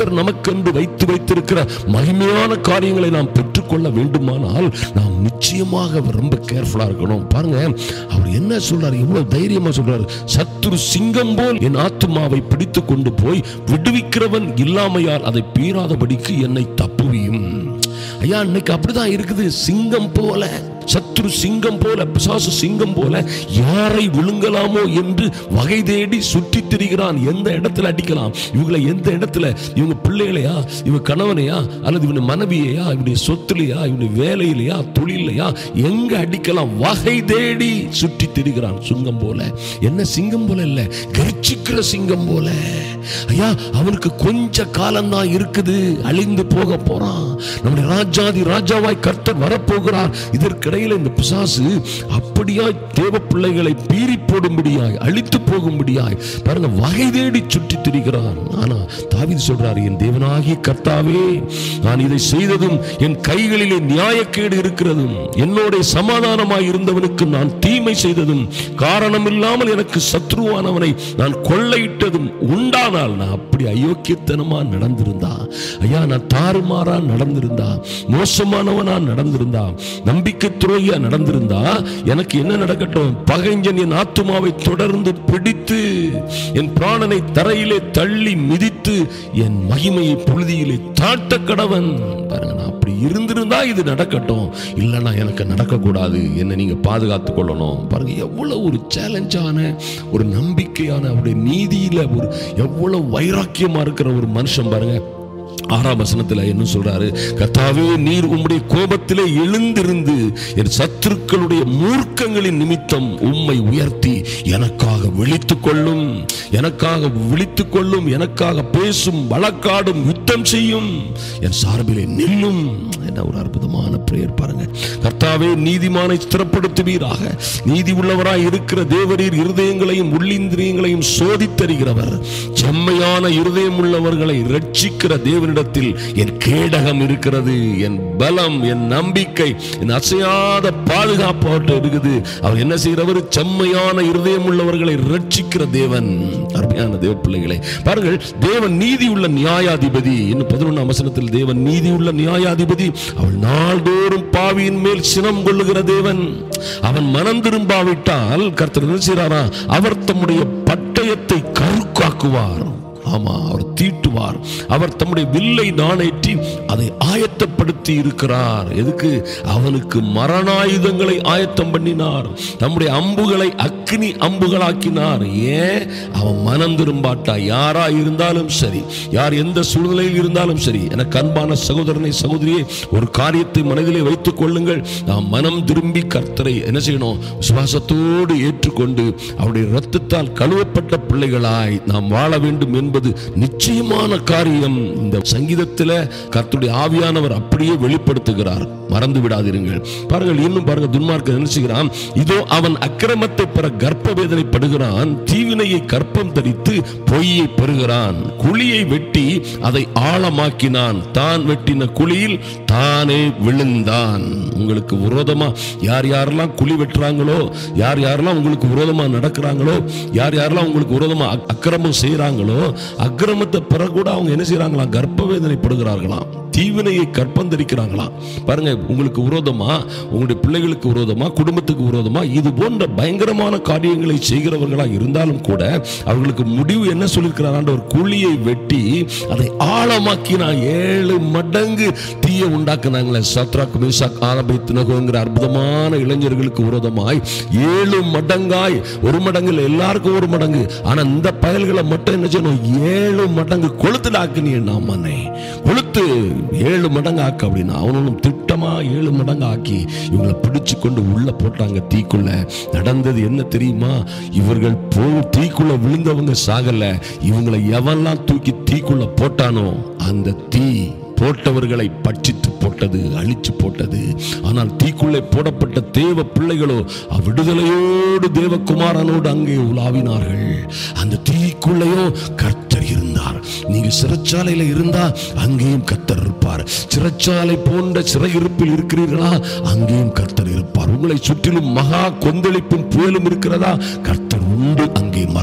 கர்த்தர் நமக்கென்று வைத்து வைத்திருக்கிற மகிமையான காரியங்களை நாம் பெற்றுக்கொள்ள வேண்டுமானால் நாம் நிச்சயமாக ரொம்ப கேர்ஃபுல்லா இருக்கணும் பாருங்க அவர் என்ன சொல்றாரு எவ்வளவு தைரியமா சொல்றாரு சத்துரு சிங்கம் போல் என் ஆத்துமாவை பிடித்து கொண்டு போய் விடுவிக்கிறவன் இல்லாமையால் அதை பீறாதபடிக்கு என்னை தப்புவியும் ஐயா இன்னைக்கு அப்படிதான் இருக்குது சிங்கம் போல சத்ரு சிங்கம் போல பிசாசு சிங்கம் போல யாரை விழுங்கலாமோ என்று வகை தேடி சுற்றி திரிகிறான் எந்த இடத்துல அடிக்கலாம் இவங்களை எந்த இடத்துல இவங்க பிள்ளைகளையா இவங்க கணவனையா அல்லது இவங்க மனைவியையா இவனுடைய சொத்துலையா இவனுடைய வேலையிலையா தொழிலையா எங்க அடிக்கலாம் வகை தேடி சுற்றி திரிகிறான் சிங்கம் போல என்ன சிங்கம் போல இல்ல கர்ச்சிக்கிற சிங்கம் போல ஐயா அவனுக்கு கொஞ்ச காலம்தான் இருக்குது அழிந்து போக போறான் நம்முடைய ராஜாதி ராஜாவாய் கர்த்தர் வரப்போகிறார் இதற்கிடையில இந்த பிசாசு அப்படியாய் தேவ பிள்ளைகளை பீறி போடும்படியாய் அழித்து போகும்படியாய் பாருங்க வகை தேடி சுற்றி திரிகிறான் ஆனா தாவீது சொல்றாரு என் தேவனாகிய கர்த்தாவே நான் இதை செய்ததும் என் கைகளிலே நியாயக்கேடு இருக்கிறதும் என்னோட சமாதானமாய் இருந்தவனுக்கு நான் தீமை செய்ததும் காரணம் இல்லாமல் எனக்கு சத்ருவானவனை நான் கொள்ளையிட்டதும் உண்டானால் நான் அப்படி அயோக்கியத்தனமா நடந்திருந்தா ஐயா நான் தாறுமாறா நடந்திருந்தா மோசமானவனா நடந்திருந்தா நம்பிக்கை துரோகியா நடந்திருந்தா எனக்கு என்ன நடக்கட்டும் பகைஞ்சன் என் ஆத்துமாவை தொடர்ந்து பிடித்து என் பிராணனை தரையிலே தள்ளி மிதித்து என் மகிமையை புழுதியிலே தாழ்த்த கடவன் பாருங்க நான் அப்படி இருந்திருந்தா இது நடக்கட்டும் இல்லைன்னா எனக்கு நடக்கக்கூடாது என்னை நீங்க பாதுகாத்து கொள்ளணும் பாருங்க எவ்வளவு ஒரு சேலஞ்சான ஒரு நம்பிக்கையான அவருடைய நீதியில ஒரு எவ்வளவு வைராக்கியமா இருக்கிற ஒரு மனுஷன் பாருங்க ஆறாம் வசனத்துல என்ன சொல்றாரு கர்த்தாவே நீர் உம்முடைய கோபத்திலே எழுந்திருந்து என் சத்துருக்களுடைய மூர்க்கங்களின் நிமித்தம் உம்மை உயர்த்தி எனக்காக விழித்துக் கொள்ளும் எனக்காக விழித்துக் கொள்ளும் எனக்காக பேசும் வழக்காடும் யுத்தம் செய்யும் என் சார்பிலே நில்லும் என்ன ஒரு அற்புதமான பிரேயர் பாருங்க கர்த்தாவே நீதிமானை ஸ்திரப்படுத்துவீராக நீதி உள்ளவராய் இருக்கிற தேவரீர் இருதயங்களையும் உள்ளிந்திரியங்களையும் சோதித்தறிகிறவர் செம்மையான இருதயம் உள்ளவர்களை ரட்சிக்கிற தேவனிடத்தில் என் கேடகம் இருக்கிறது என் பலம் என் நம்பிக்கை என் அசையாத பாதுகாப்பாட்டு இருக்குது அவர் என்ன செய்கிறவர் செம்மையான இருதயம் உள்ளவர்களை ரட்சிக்கிற தேவன் அருமையான தேவ பிள்ளைகளை பாருங்கள் தேவன் நீதி உள்ள நியாயாதிபதி இன்னும் பதினொன்றாம் வசனத்தில் தேவன் நீதி உள்ள நியாயாதிபதி அவள் நாள்தோறும் பாவியின் மேல் சினம் கொள்ளுகிற தேவன் அவன் மனம் திரும்பாவிட்டால் கர்த்தர் என்ன செய்கிறாரா அவர் தம்முடைய பட்டயத்தை கருக்காக்குவார் ஆமா அவர் தீட்டுவார் அவர் தம்முடைய வில்லை நாணேற்றி அதை ஆயத்தப்படுத்தி இருக்கிறார் எதுக்கு அவனுக்கு மரணாயுதங்களை ஆயத்தம் பண்ணினார் தம்முடைய அம்புகளை அக்னி அம்புகளாக்கினார் ஏன் அவன் மனம் திரும்பாட்டா யாரா இருந்தாலும் சரி யார் எந்த சூழ்நிலையில் இருந்தாலும் சரி எனக்கு அன்பான சகோதரனை சகோதரியே ஒரு காரியத்தை மனதிலே வைத்துக் கொள்ளுங்கள் நாம் மனம் திரும்பி கர்த்தரை என்ன செய்யணும் விசுவாசத்தோடு ஏற்றுக்கொண்டு அவருடைய இரத்தத்தால் கழுவப்பட்ட பிள்ளைகளாய் நாம் வாழ வேண்டும் என்பது நிச்சயமான காரியம் இந்த சங்கீதத்தில் கர்த்தருடைய ஆவியானவர் அப்படியே வெளிப்படுத்துகிறார் மறந்து விடாதிருங்கள் பாருங்கள் இன்னும் பாருங்க துன்மார்க்க நினைச்சுகிறான் இதோ அவன் அக்கிரமத்தை பெற கர்ப்ப வேதனைப்படுகிறான் தீவினையை கற்பம் தரித்து பொய்யை பெறுகிறான் குழியை வெட்டி அதை ஆழமாக்கினான் தான் வெட்டின குழியில் தானே விழுந்தான் உங்களுக்கு விரோதமா யார் யாரெல்லாம் குழி வெட்டுறாங்களோ யார் யாரெல்லாம் உங்களுக்கு விரோதமா நடக்கிறாங்களோ யார் யாரெல்லாம் உங்களுக்கு விரோதமா அக்- அக்கிரமம் செய்றாங்களோ அக்கிரமத்தை பெற கூட அவங்க என்ன செய்றாங்களாம் கர்ப்ப வேதனைப்படுகிறார்களாம் தீவினையை கற்பந்தரிக்கிறாங்களாம் பாருங்க உங்களுக்கு விரோதமா உங்களுடைய பிள்ளைகளுக்கு விரோதமா குடும்பத்துக்கு விரோதமா இது போன்ற பயங்கரமான காரியங்களை செய்கிறவர்களா இருந்தாலும் கூட அவர்களுக்கு முடிவு என்ன சொல்லியிருக்கிறார் ஒரு குழியை வெட்டி அதை ஆழமாக்கினா ஏழு மடங்கு தீய உண்டாக்குனாங்களே சத்ராக் மேசாக் ஆரபித் நகோங்கிற அற்புதமான இளைஞர்களுக்கு விரோதமாய் ஏழு மடங்காய் ஒரு மடங்கு இல்லை எல்லாருக்கும் ஒரு மடங்கு ஆனா இந்த பயல்களை மட்டும் என்ன செய்யணும் ஏழு மடங்கு கொளுத்துடாக்கு நாமனே கொளுத்து ஏழு மடங்கு ஆக்கு அப்படின்னா அவனும் திட்டமா ஏழு மடங்கு ஆக்கி இவங்களை பிடிச்சு கொண்டு உள்ள போட்டாங்க தீக்குள்ள நடந்தது என்ன தெரியுமா இவர்கள் போ தீக்குள்ள விழுந்தவங்க சாகல இவங்களை எவன்லாம் தூக்கி தீக்குள்ள போட்டானோ அந்த தீ போட்டவர்களை பட்சித்து போட்டது அழிச்சு போட்டது ஆனால் தீக்குள்ளே போடப்பட்ட தேவ பிள்ளைகளோ விடுதலையோடு தேவகுமாரனோடு அங்கே உலாவினார்கள் அந்த தீக்குள்ளேயோ கர்த்தர் இருந்தார் நீங்க சிறைச்சாலையில இருந்தா அங்கேயும் கர்த்தர் இருப்பார் சிறைச்சாலை போன்ற சிறையிருப்பில் இருக்கிறீர்களா அங்கேயும் கர்த்தர் இருப்பார் உங்களை சுற்றிலும் மகா கொந்தளிப்பும் புயலும் இருக்கிறதா கர்த்தர் உண்டு அங்கே மறந்து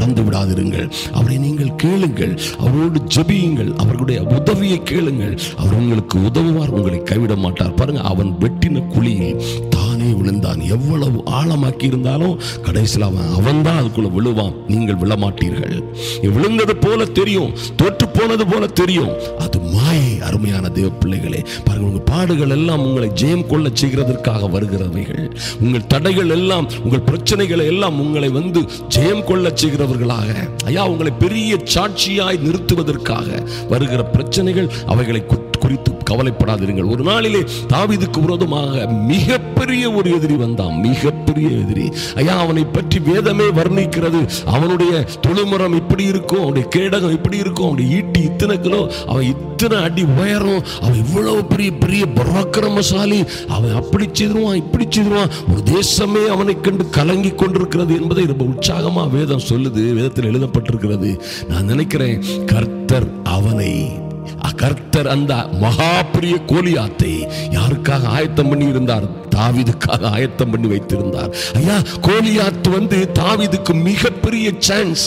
மறந்து விடாதிருங்கள் அவரை நீங்கள் கேளுங்கள் அவரோடு ஜெபியுங்கள் அவர்களுடைய உதவியை கேளுங்கள் அவர் உங்களுக்கு உதவுவார் உங்களை கைவிட மாட்டார் பாருங்க அவன் வெட்டின குழியில் தானே விழுந்தான் எவ்வளவு ஆழமாக்கி இருந்தாலும் கடைசியில் அவன் அவன்தான் அதுக்குள்ள விழுவான் நீங்கள் விழமாட்டீர்கள் நீ விழுந்தது போல தெரியும் தோற்று போனது போல தெரியும் அது மாயை அருமையான தேவ பிள்ளைகளே பாருங்க உங்க பாடுகள் எல்லாம் உங்களை ஜெயம் கொள்ள செய்கிறதற்காக வருகிறவைகள் உங்கள் தடைகள் எல்லாம் உங்கள் பிரச்சனைகளை எல்லாம் உங்களை வந்து ஜெயம் கொள்ள செய்கிறவர்களாக ஐயா உங்களை பெரிய சாட்சியாய் நிறுத்துவதற்காக வருகிற பிரச்சனைகள் அவைகளை கு- குறித்து கவலைப்படாதிருங்கள் ஒரு நாளிலே தாவீதுக்கு விரோதமாக மிகப்பெரிய ஒரு எதிரி வந்தான் மிகப்பெரிய எதிரி ஐயா அவனை பற்றி வேதமே வர்ணிக்கிறது அவனுடைய தொழுமரம் இப்படி இருக்கும் அவனுடைய கேடகம் இப்படி இருக்கும் அவனுடைய ஈட்டி இத்தனை கிலோ அவன் இத்தனை அடி உயரம் அவன் இவ்வளவு பெரிய பெரிய பராக்கிரமசாலி அவன் அப்படி செய்திருவான் இப்படி செய்திருவான் ஒரு தேசமே அவனை கண்டு கலங்கி கொண்டிருக்கிறது என்பதை ரொம்ப உற்சாகமா வேதம் சொல்லுது வேதத்தில் எழுதப்பட்டிருக்கிறது நான் நினைக்கிறேன் கர்த்தர் அவனை கர்த்தர் அந்த மகா பெரிய கோலியாத்தை யாருக்காக ஆயத்தம் பண்ணி இருந்தார் தாவீதுக்காக ஆயத்தம் பண்ணி வைத்திருந்தார் ஐயா கோலியாத் வந்து தாவீதுக்கு மிகப்பெரிய சான்ஸ்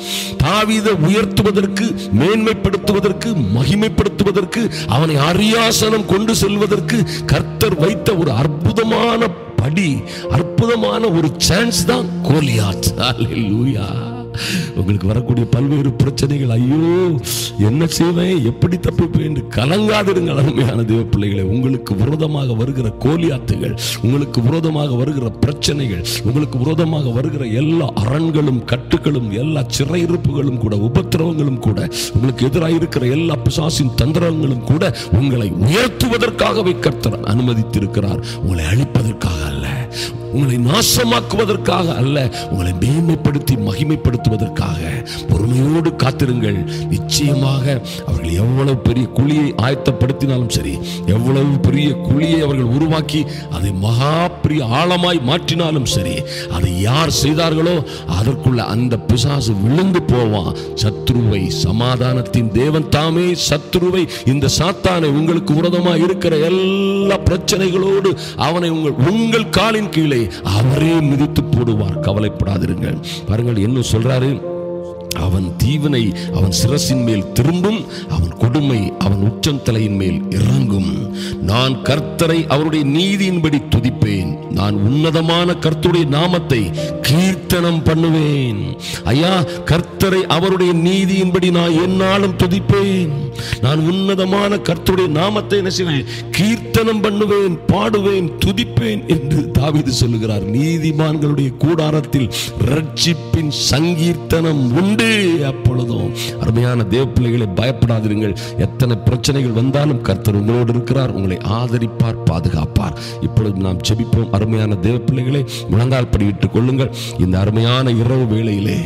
தாவீதை உயர்த்துவதற்கு மேன்மைப்படுத்துவதற்கு மகிமைப்படுத்துவதற்கு அவனை அரியாசனம் கொண்டு செல்வதற்கு கர்த்தர் வைத்த ஒரு அற்புதமான படி அற்புதமான ஒரு சான்ஸ் தான் கோலியாத் ஹalleluya உங்களுக்கு வரக்கூடிய பல்வேறு பிரச்சனைகள் ஐயோ என்ன செய்வேன் எப்படி தப்பிப்பேன் என்று கலங்காதிருங்கள் அருமையான தேவ பிள்ளைகளை உங்களுக்கு விரோதமாக வருகிற கோலியாத்துகள் உங்களுக்கு விரோதமாக வருகிற பிரச்சனைகள் உங்களுக்கு விரோதமாக வருகிற எல்லா அரண்களும் கட்டுகளும் எல்லா சிறையிருப்புகளும் கூட உபத்திரவங்களும் கூட உங்களுக்கு எதிராக இருக்கிற எல்லா பிசாசின் தந்திரங்களும் கூட உங்களை உயர்த்துவதற்காகவே கர்த்தர் அனுமதித்திருக்கிறார் உங்களை அழிப்பதற்காக அல்ல உங்களை நாசமாக்குவதற்காக அல்ல உங்களை மேன்மைப்படுத்தி மகிமைப்படுத்துவதற்காக பொறுமையோடு காத்திருங்கள் நிச்சயமாக அவர்கள் எவ்வளவு பெரிய குழியை ஆயத்தப்படுத்தினாலும் சரி எவ்வளவு பெரிய குழியை அவர்கள் உருவாக்கி அதை மகா பெரிய ஆழமாய் மாற்றினாலும் சரி அதை யார் செய்தார்களோ அதற்குள்ள அந்த பிசாசு விழுந்து போவான் சத்ருவை சமாதானத்தின் தேவன் தாமே சத்ருவை இந்த சாத்தானை உங்களுக்கு விரோதமாக இருக்கிற எல்லா பிரச்சனைகளோடு அவனை உங்கள் உங்கள் காலின் கீழே அவரே மிதித்து போடுவார் கவலைப்படாதிருங்கள் பாருங்கள் என்ன சொல்றாரு அவன் தீவனை அவன் சிரசின் மேல் திரும்பும் அவன் கொடுமை அவன் உச்சந்தலையின் மேல் இறங்கும் நான் கர்த்தரை அவருடைய நீதியின்படி துதிப்பேன் நான் உன்னதமான கர்த்தருடைய நாமத்தை கீர்த்தனம் பண்ணுவேன் ஐயா கர்த்தரை அவருடைய நீதியின்படி நான் என்னாலும் துதிப்பேன் நான் உன்னதமான கர்த்தருடைய நாமத்தை என்ன செய்வேன் கீர்த்தனம் பண்ணுவேன் பாடுவேன் துதிப்பேன் என்று தாவீது சொல்லுகிறார் நீதிமான்களுடைய கூடாரத்தில் ரட்சிப்பின் சங்கீர்த்தனம் உண்டு அப்பொழுதும் அருமையான தேவ பிள்ளைகளை பயப்படாதிருங்கள் எத்தனை பிரச்சனைகள் வந்தாலும் கர்த்தர் உங்களோடு இருக்கிறார் உங்களை ஆதரிப்பார் பாதுகாப்பார் இப்பொழுது நாம் ஜெபிப்போம் அருமையான தேவ பிள்ளைகளை முழங்கால் படியிட்டுக் கொள்ளுங்கள் இந்த அருமையான இரவு வேளையிலே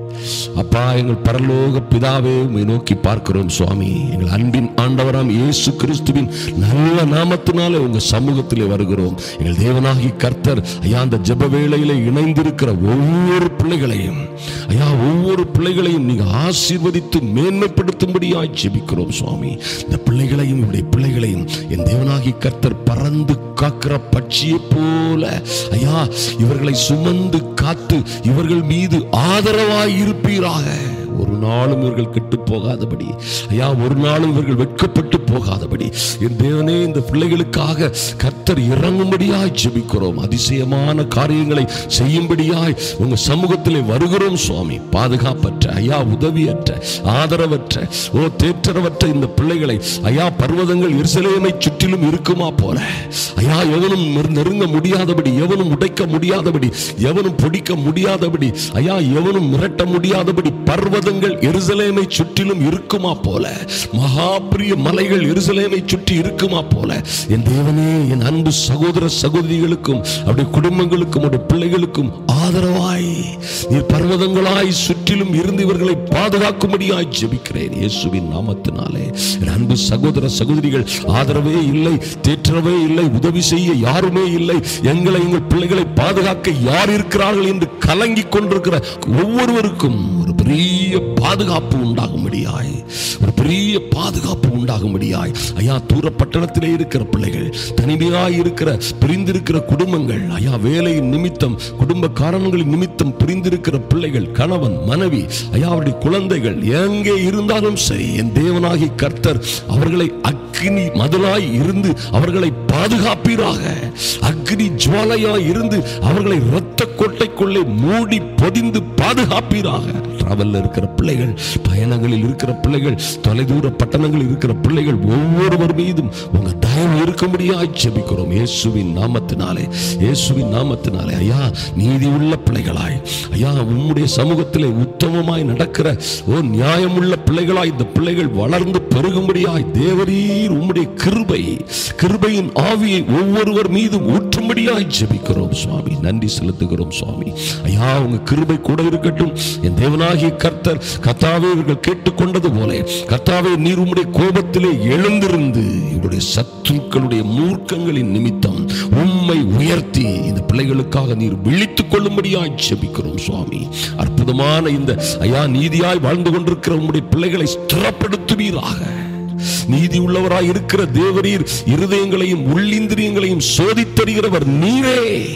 அப்பா எங்கள் பரலோக பிதாவே உம்மை நோக்கி பார்க்கிறோம் சுவாமி எங்கள் அன்பின் ஆண்டவராம் இயேசு கிறிஸ்துவின் நல்ல நாமத்தினாலே உங்க சமூகத்திலே வருகிறோம் எங்கள் தேவனாகி கர்த்தர் ஐயா அந்த ஜெப வேளையிலே இணைந்திருக்கிற ஒவ்வொரு பிள்ளைகளையும் ஐயா ஒவ்வொரு பிள்ளைகளையும் நீங்க ஆசீர்வதித்து மேன்மைப்படுத்தும்படியாய் ஜெபிக்கிறோம் சுவாமி இந்த பிள்ளைகளையும் இவருடைய பிள்ளைகளையும் என் தேவனாகி கர்த்தர் பறந்து காக்கிற பட்சியை போல ஐயா இவர்களை சுமந்து காத்து இவர்கள் மீது ஆதரவாய் இருப்பீராக ஒரு நாளும் இவர்கள் கெட்டு போகாதபடி ஐயா ஒரு நாளும் இவர்கள் வெட்கப்பட்டு போகாதபடி என் தேவனே இந்த பிள்ளைகளுக்காக கர்த்தர் இறங்கும்படியாய் ஜெபிக்கிறோம் அதிசயமான காரியங்களை செய்யும்படியாய் உங்க சமூகத்திலே வருகிறோம் சுவாமி பாதுகாப்பற்ற ஐயா உதவியற்ற ஆதரவற்ற ஓ தேற்றரவற்ற இந்த பிள்ளைகளை ஐயா பர்வதங்கள் எருசலேமை சுற்றிலும் இருக்குமா போல ஐயா எவனும் நெரு- நெருங்க முடியாதபடி எவனும் உடைக்க முடியாதபடி எவனும் பிடிக்க முடியாதபடி ஐயா எவனும் மிரட்ட முடியாதபடி பர்வதங்கள் எருசலேமை சுற்றிலும் இருக்குமா போல மகா பெரிய மலைகள் எருசலேமை சுற்றி இருக்குமா போல என் தேவனே என் அன்பு சகோதர சகோதரிகளுக்கும் அவருடைய குடும்பங்களுக்கும் அவருடைய பிள்ளைகளுக்கும் ஆதரவாய் நீர் பர்வதங்களாய் சுற்றிலும் இருந்து இவர்களை பாதுகாக்கும்படியாய் ஜெபிக்கிறேன் இயேசுவின் நாமத்தினாலே என் அன்பு சகோதர சகோதரிகள் ஆதரவே இல்லை தேற்றவே இல்லை உதவி செய்ய யாருமே இல்லை எங்களை எங்கள் பிள்ளைகளை பாதுகாக்க யார் இருக்கிறார்கள் என்று கலங்கிக் கொண்டிருக்கிற ஒவ்வொருவருக்கும் ஒரு பெரிய பெரிய பாதுகாப்பு உண்டாகும்படியாய் ஒரு பெரிய பாதுகாப்பு உண்டாகும்படியாய் ஐயா தூர பட்டணத்திலே இருக்கிற பிள்ளைகள் தனிமையாய் இருக்கிற பிரிந்திருக்கிற குடும்பங்கள் ஐயா வேலையின் நிமித்தம் குடும்ப காரணங்களின் நிமித்தம் பிரிந்திருக்கிற பிள்ளைகள் கணவன் மனைவி ஐயா அவருடைய குழந்தைகள் எங்கே இருந்தாலும் சரி என் தேவனாகி கர்த்தர் அவர்களை அக்னி மதுளாய் இருந்து அவர்களை பாதுகாப்பீராக அக்னி ஜுவாலையாய் இருந்து அவர்களை இரத்த கொட்டைக்குள்ளே மூடி பொதிந்து பாதுகாப்பீராக டிராவல்ல இருக்கிற பிள்ளைகள் பயணங்களில் இருக்கிற பிள்ளைகள் தொலைதூர பட்டணங்களில் இருக்கிற பிள்ளைகள் ஒவ்வொருவர் மீதும் உங்க தயவு இருக்கும்படியாய் ஜெபிக்கிறோம் இயேசுவின் நாமத்தினாலே இயேசுவின் நாமத்தினாலே ஐயா நீதி உள்ள பிள்ளைகளாய் ஐயா உம்முடைய சமூகத்திலே உத்தமமாய் நடக்கிற ஓ நியாயமுள்ள பிள்ளைகளாய் இந்த பிள்ளைகள் வளர்ந்து பெருகும்படியாய் தேவரீர் உம்முடைய கிருபை கிருபையின் ஆவியை ஒவ்வொருவர் மீதும் ஊற்றும்படியாய் ஜெபிக்கிறோம் சுவாமி நன்றி செலுத்துகிறோம் சுவாமி ஐயா உங்க கிருபை கூட இருக்கட்டும் என் தேவனாகிய கர்த்தர் கர்த்தாவே இவர்கள் கேட்டுக்கொண்டது போல கர்த்தாவே நீர் உம்முடைய கோபத்திலே எழுந்திருந்து இவருடைய சத்துருக்களுடைய மூர்க்கங்களின் நிமித்தம் உம்மை உயர்த்தி இந்த பிள்ளைகளுக்காக நீர் விழித்துக் கொள்ளும்படியாய் ஜெபிக்கிறோம் சுவாமி அற்புதமான இந்த ஐயா நீதியாய் வாழ்ந்து கொண்டிருக்கிற உம்முடைய பிள்ளைகளை ஸ்திரப்படுத்துவீராக நீதி உள்ளவராய் இருக்கிற தேவரீர் இருதயங்களையும் உள்ளிந்திரியங்களையும் சோதித்தறிகிறவர் நீரே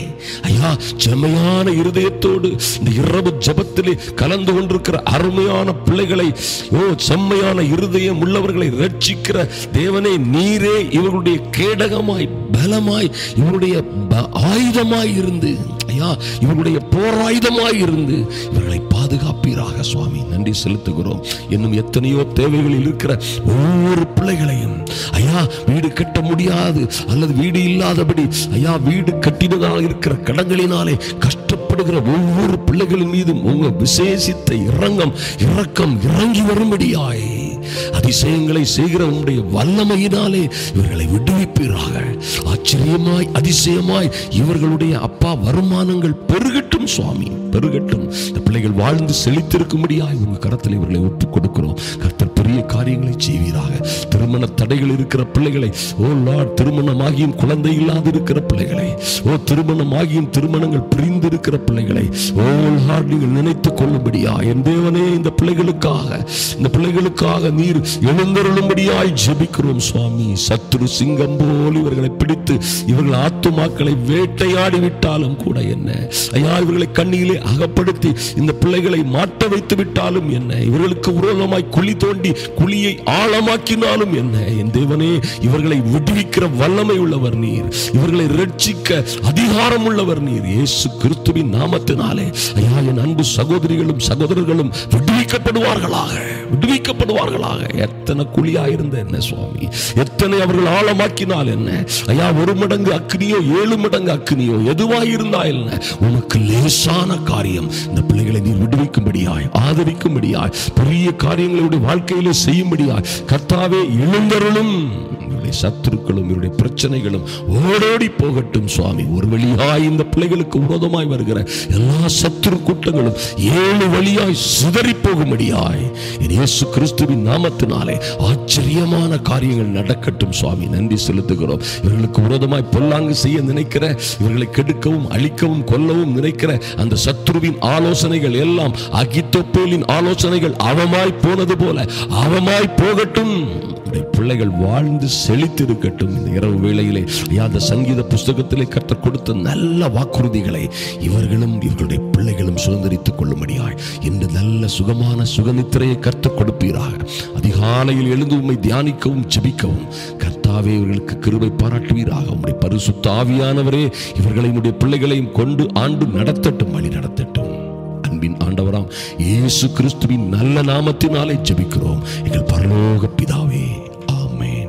ஐயா செம்மையான இருதயத்தோடு இந்த இரவு ஜபத்திலே கலந்து கொண்டிருக்கிற அருமையான பிள்ளைகளை ஓ செம்மையான இருதயம் உள்ளவர்களை ரட்சிக்கிற தேவனே நீரே இவர்களுடைய கேடகமாய் பலமாய் இவருடைய ப- ஆயுதமாய் இருந்து ஐயா இவருடைய போராயுதமாய் இருந்து இவர்களை பாதுகாப்பீராக சுவாமி நன்றி செலுத்துகிறோம் இன்னும் எத்தனையோ தேவைகளில் இருக்கிற ஒவ்வொரு பிள்ளைகளையும் ஐயா வீடு கட்ட முடியாது அல்லது வீடு இல்லாதபடி ஐயா வீடு கட்டினதாக இருக்கிற கடன்களினாலே கஷ்டப்படுகிற ஒவ்வொரு பிள்ளைகளின் மீதும் உங்க விசேஷித்த இரங்கம் இரக்கம் இறங்கி வரும்படியாய் அதிசயங்களை செய்கிற உம்முடைய வல்லமையினாலே இவர்களை விடுவிப்பீராக ஆச்சரியமாய் அதிசயமாய் இவர்களுடைய அப்பா வருமானங்கள் பெருகட்டும் சுவாமி பெருகட்டும் இந்த பிள்ளைகள் வாழ்ந்து செழித்திருக்கும்படியாய் உங்க கரத்தில் இவர்களை ஒப்புக் கொடுக்கிறோம் கர்த்தர் பெரிய காரியங்களை செய்வீராக திருமண தடைகள் இருக்கிற பிள்ளைகளை ஓ லார்ட் திருமணமாகியும் குழந்தை இல்லாது இருக்கிற பிள்ளைகளை ஓ திருமணமாகியும் திருமணங்கள் பிரிந்து இருக்கிற பிள்ளைகளை ஓ லார்ட் நீங்கள் நினைத்துக் கொள்ளும்படியா என் தேவனே இந்த பிள்ளைகளுக்காக இந்த பிள்ளைகளுக்காக நீர் எழுந்தருளும்படியாய் ஜெபிக்கிறோம் சுவாமி சத்துரு சிங்கம் போல் இவர்களை பிடித்து இவர்கள் ஆத்துமாக்களை வேட்டையாடி விட்டாலும் கூட என்ன ஐயா இவர்களை கண்ணியிலே அகப்படுத்தி இந்த பிள்ளைகளை மாட்ட வைத்து விட்டாலும் என்ன இவர்களுக்கு உரோதமாய் குழி தோண்டி குழியை ஆழமாக்கினாலும் என்ன என் தேவனே இவர்களை விடுவிக்கிற வல்லமை உள்ளவர் நீர் இவர்களை ரட்சிக்க அதிகாரம் உள்ளவர் நீர் இயேசு கிறிஸ்துவின் நாமத்தினாலே ஐயா என் அன்பு சகோதரிகளும் சகோதரர்களும் விடுவிக்கப்படுவார்களாக விடுவிக்கப்படுவார்களாக எத்தனை குழியா இருந்த என்ன சுவாமி எத்தனை அவர்கள் ஆழமாக்கினால் என்ன ஐயா ஒரு மடங்கு அக்னியோ ஏழு மடங்கு அக்னியோ எதுவாய் இருந்தா என்ன உனக்கு லேசான காரியம் இந்த பிள்ளைகளை நீர் விடுவிக்கும்படியாய் ஆதரிக்கும்படியாய் பெரிய காரியங்களை இவருடைய வாழ்க்கையிலே செய்யும்படியாய் கர்த்தாவே எழுந்தருளும் இவருடைய சத்துருக்களும் இவருடைய பிரச்சனைகளும் ஓடோடி போகட்டும் சுவாமி ஒரு வழியாய் இந்த பிள்ளைகளுக்கு விரோதமாய் வருகிற எல்லா சத்துரு கூட்டங்களும் ஏழு வழியாய் சிதறி போகும்படியாய் என் இயேசு கிறிஸ்துவின் நாமத்தினாலே ஆச்சரியமான காரியங்கள் நடக்கட்டும் சுவாமி நன்றி செலுத்துகிறோம் இவர்களுக்கு விரோதமாய் பொல்லாங்கு செய்ய நினைக்கிற இவர்களை கெடுக்கவும் அழிக்கவும் கொல்லவும் நினைக்கிற அந்த சத்துருவின் ஆலோசனைகள் எல்லாம் அகித்தோப்பேலின் ஆலோசனைகள் அவமாய் போனது போல அவமாய் போகட்டும் உம்முடைய பிள்ளைகள் வாழ்ந்து செழித்திருக்கட்டும் இந்த இரவு வேளையிலே ஐயா, அந்த சங்கீத புஸ்தகத்திலே கர்த்தர் கொடுத்த நல்ல வாக்குறுதிகளை இவர்களும் இவர்களுடைய பிள்ளைகளும் சுதந்திரித்துக் கொள்ளும்படியாய் இன்று நல்ல சுகமான சுகநித்திரையை கர்த்தர் கொடுப்பீராக அதிகாலையில் எழுந்து உம்மை தியானிக்கவும் ஜெபிக்கவும் கர்த்தாவே இவர்களுக்கு கிருபை பாராட்டுவீராக உம்முடைய பரிசுத்த ஆவியானவரே இவர்களை உம்முடைய பிள்ளைகளையும் கொண்டு ஆண்டு நடத்தட்டும் வழி நடத்தட்டும் அன்பின் ஆண்டவராம் இயேசு கிறிஸ்துவின் நல்ல நாமத்தினாலே ஜெபிக்கிறோம் எங்கள் பரலோக பிதாவே ஆமென்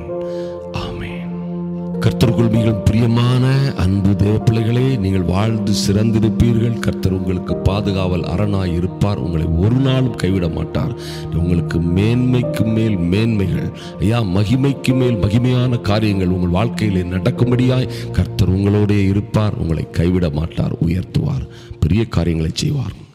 ஆமென் கர்த்தருக்குள் மிகவும் பிரியமான அன்பு தேவ பிள்ளைகளே நீங்கள் வாழ்ந்து சிறந்திருப்பீர்கள் கர்த்தர் உங்களுக்கு பாதுகாவல் அரணாய் இருப்பார் உங்களை ஒரு நாளும் கைவிட மாட்டார் உங்களுக்கு மேன்மைக்கு மேல் மேன்மைகள் ஐயா மகிமைக்கு மேல் மகிமையான காரியங்கள் உங்கள் வாழ்க்கையிலே நடக்கும்படியாய் கர்த்தர் உங்களோடே இருப்பார் உங்களை கைவிட மாட்டார் உயர்த்துவார் பெரிய காரியங்களை செய்வார்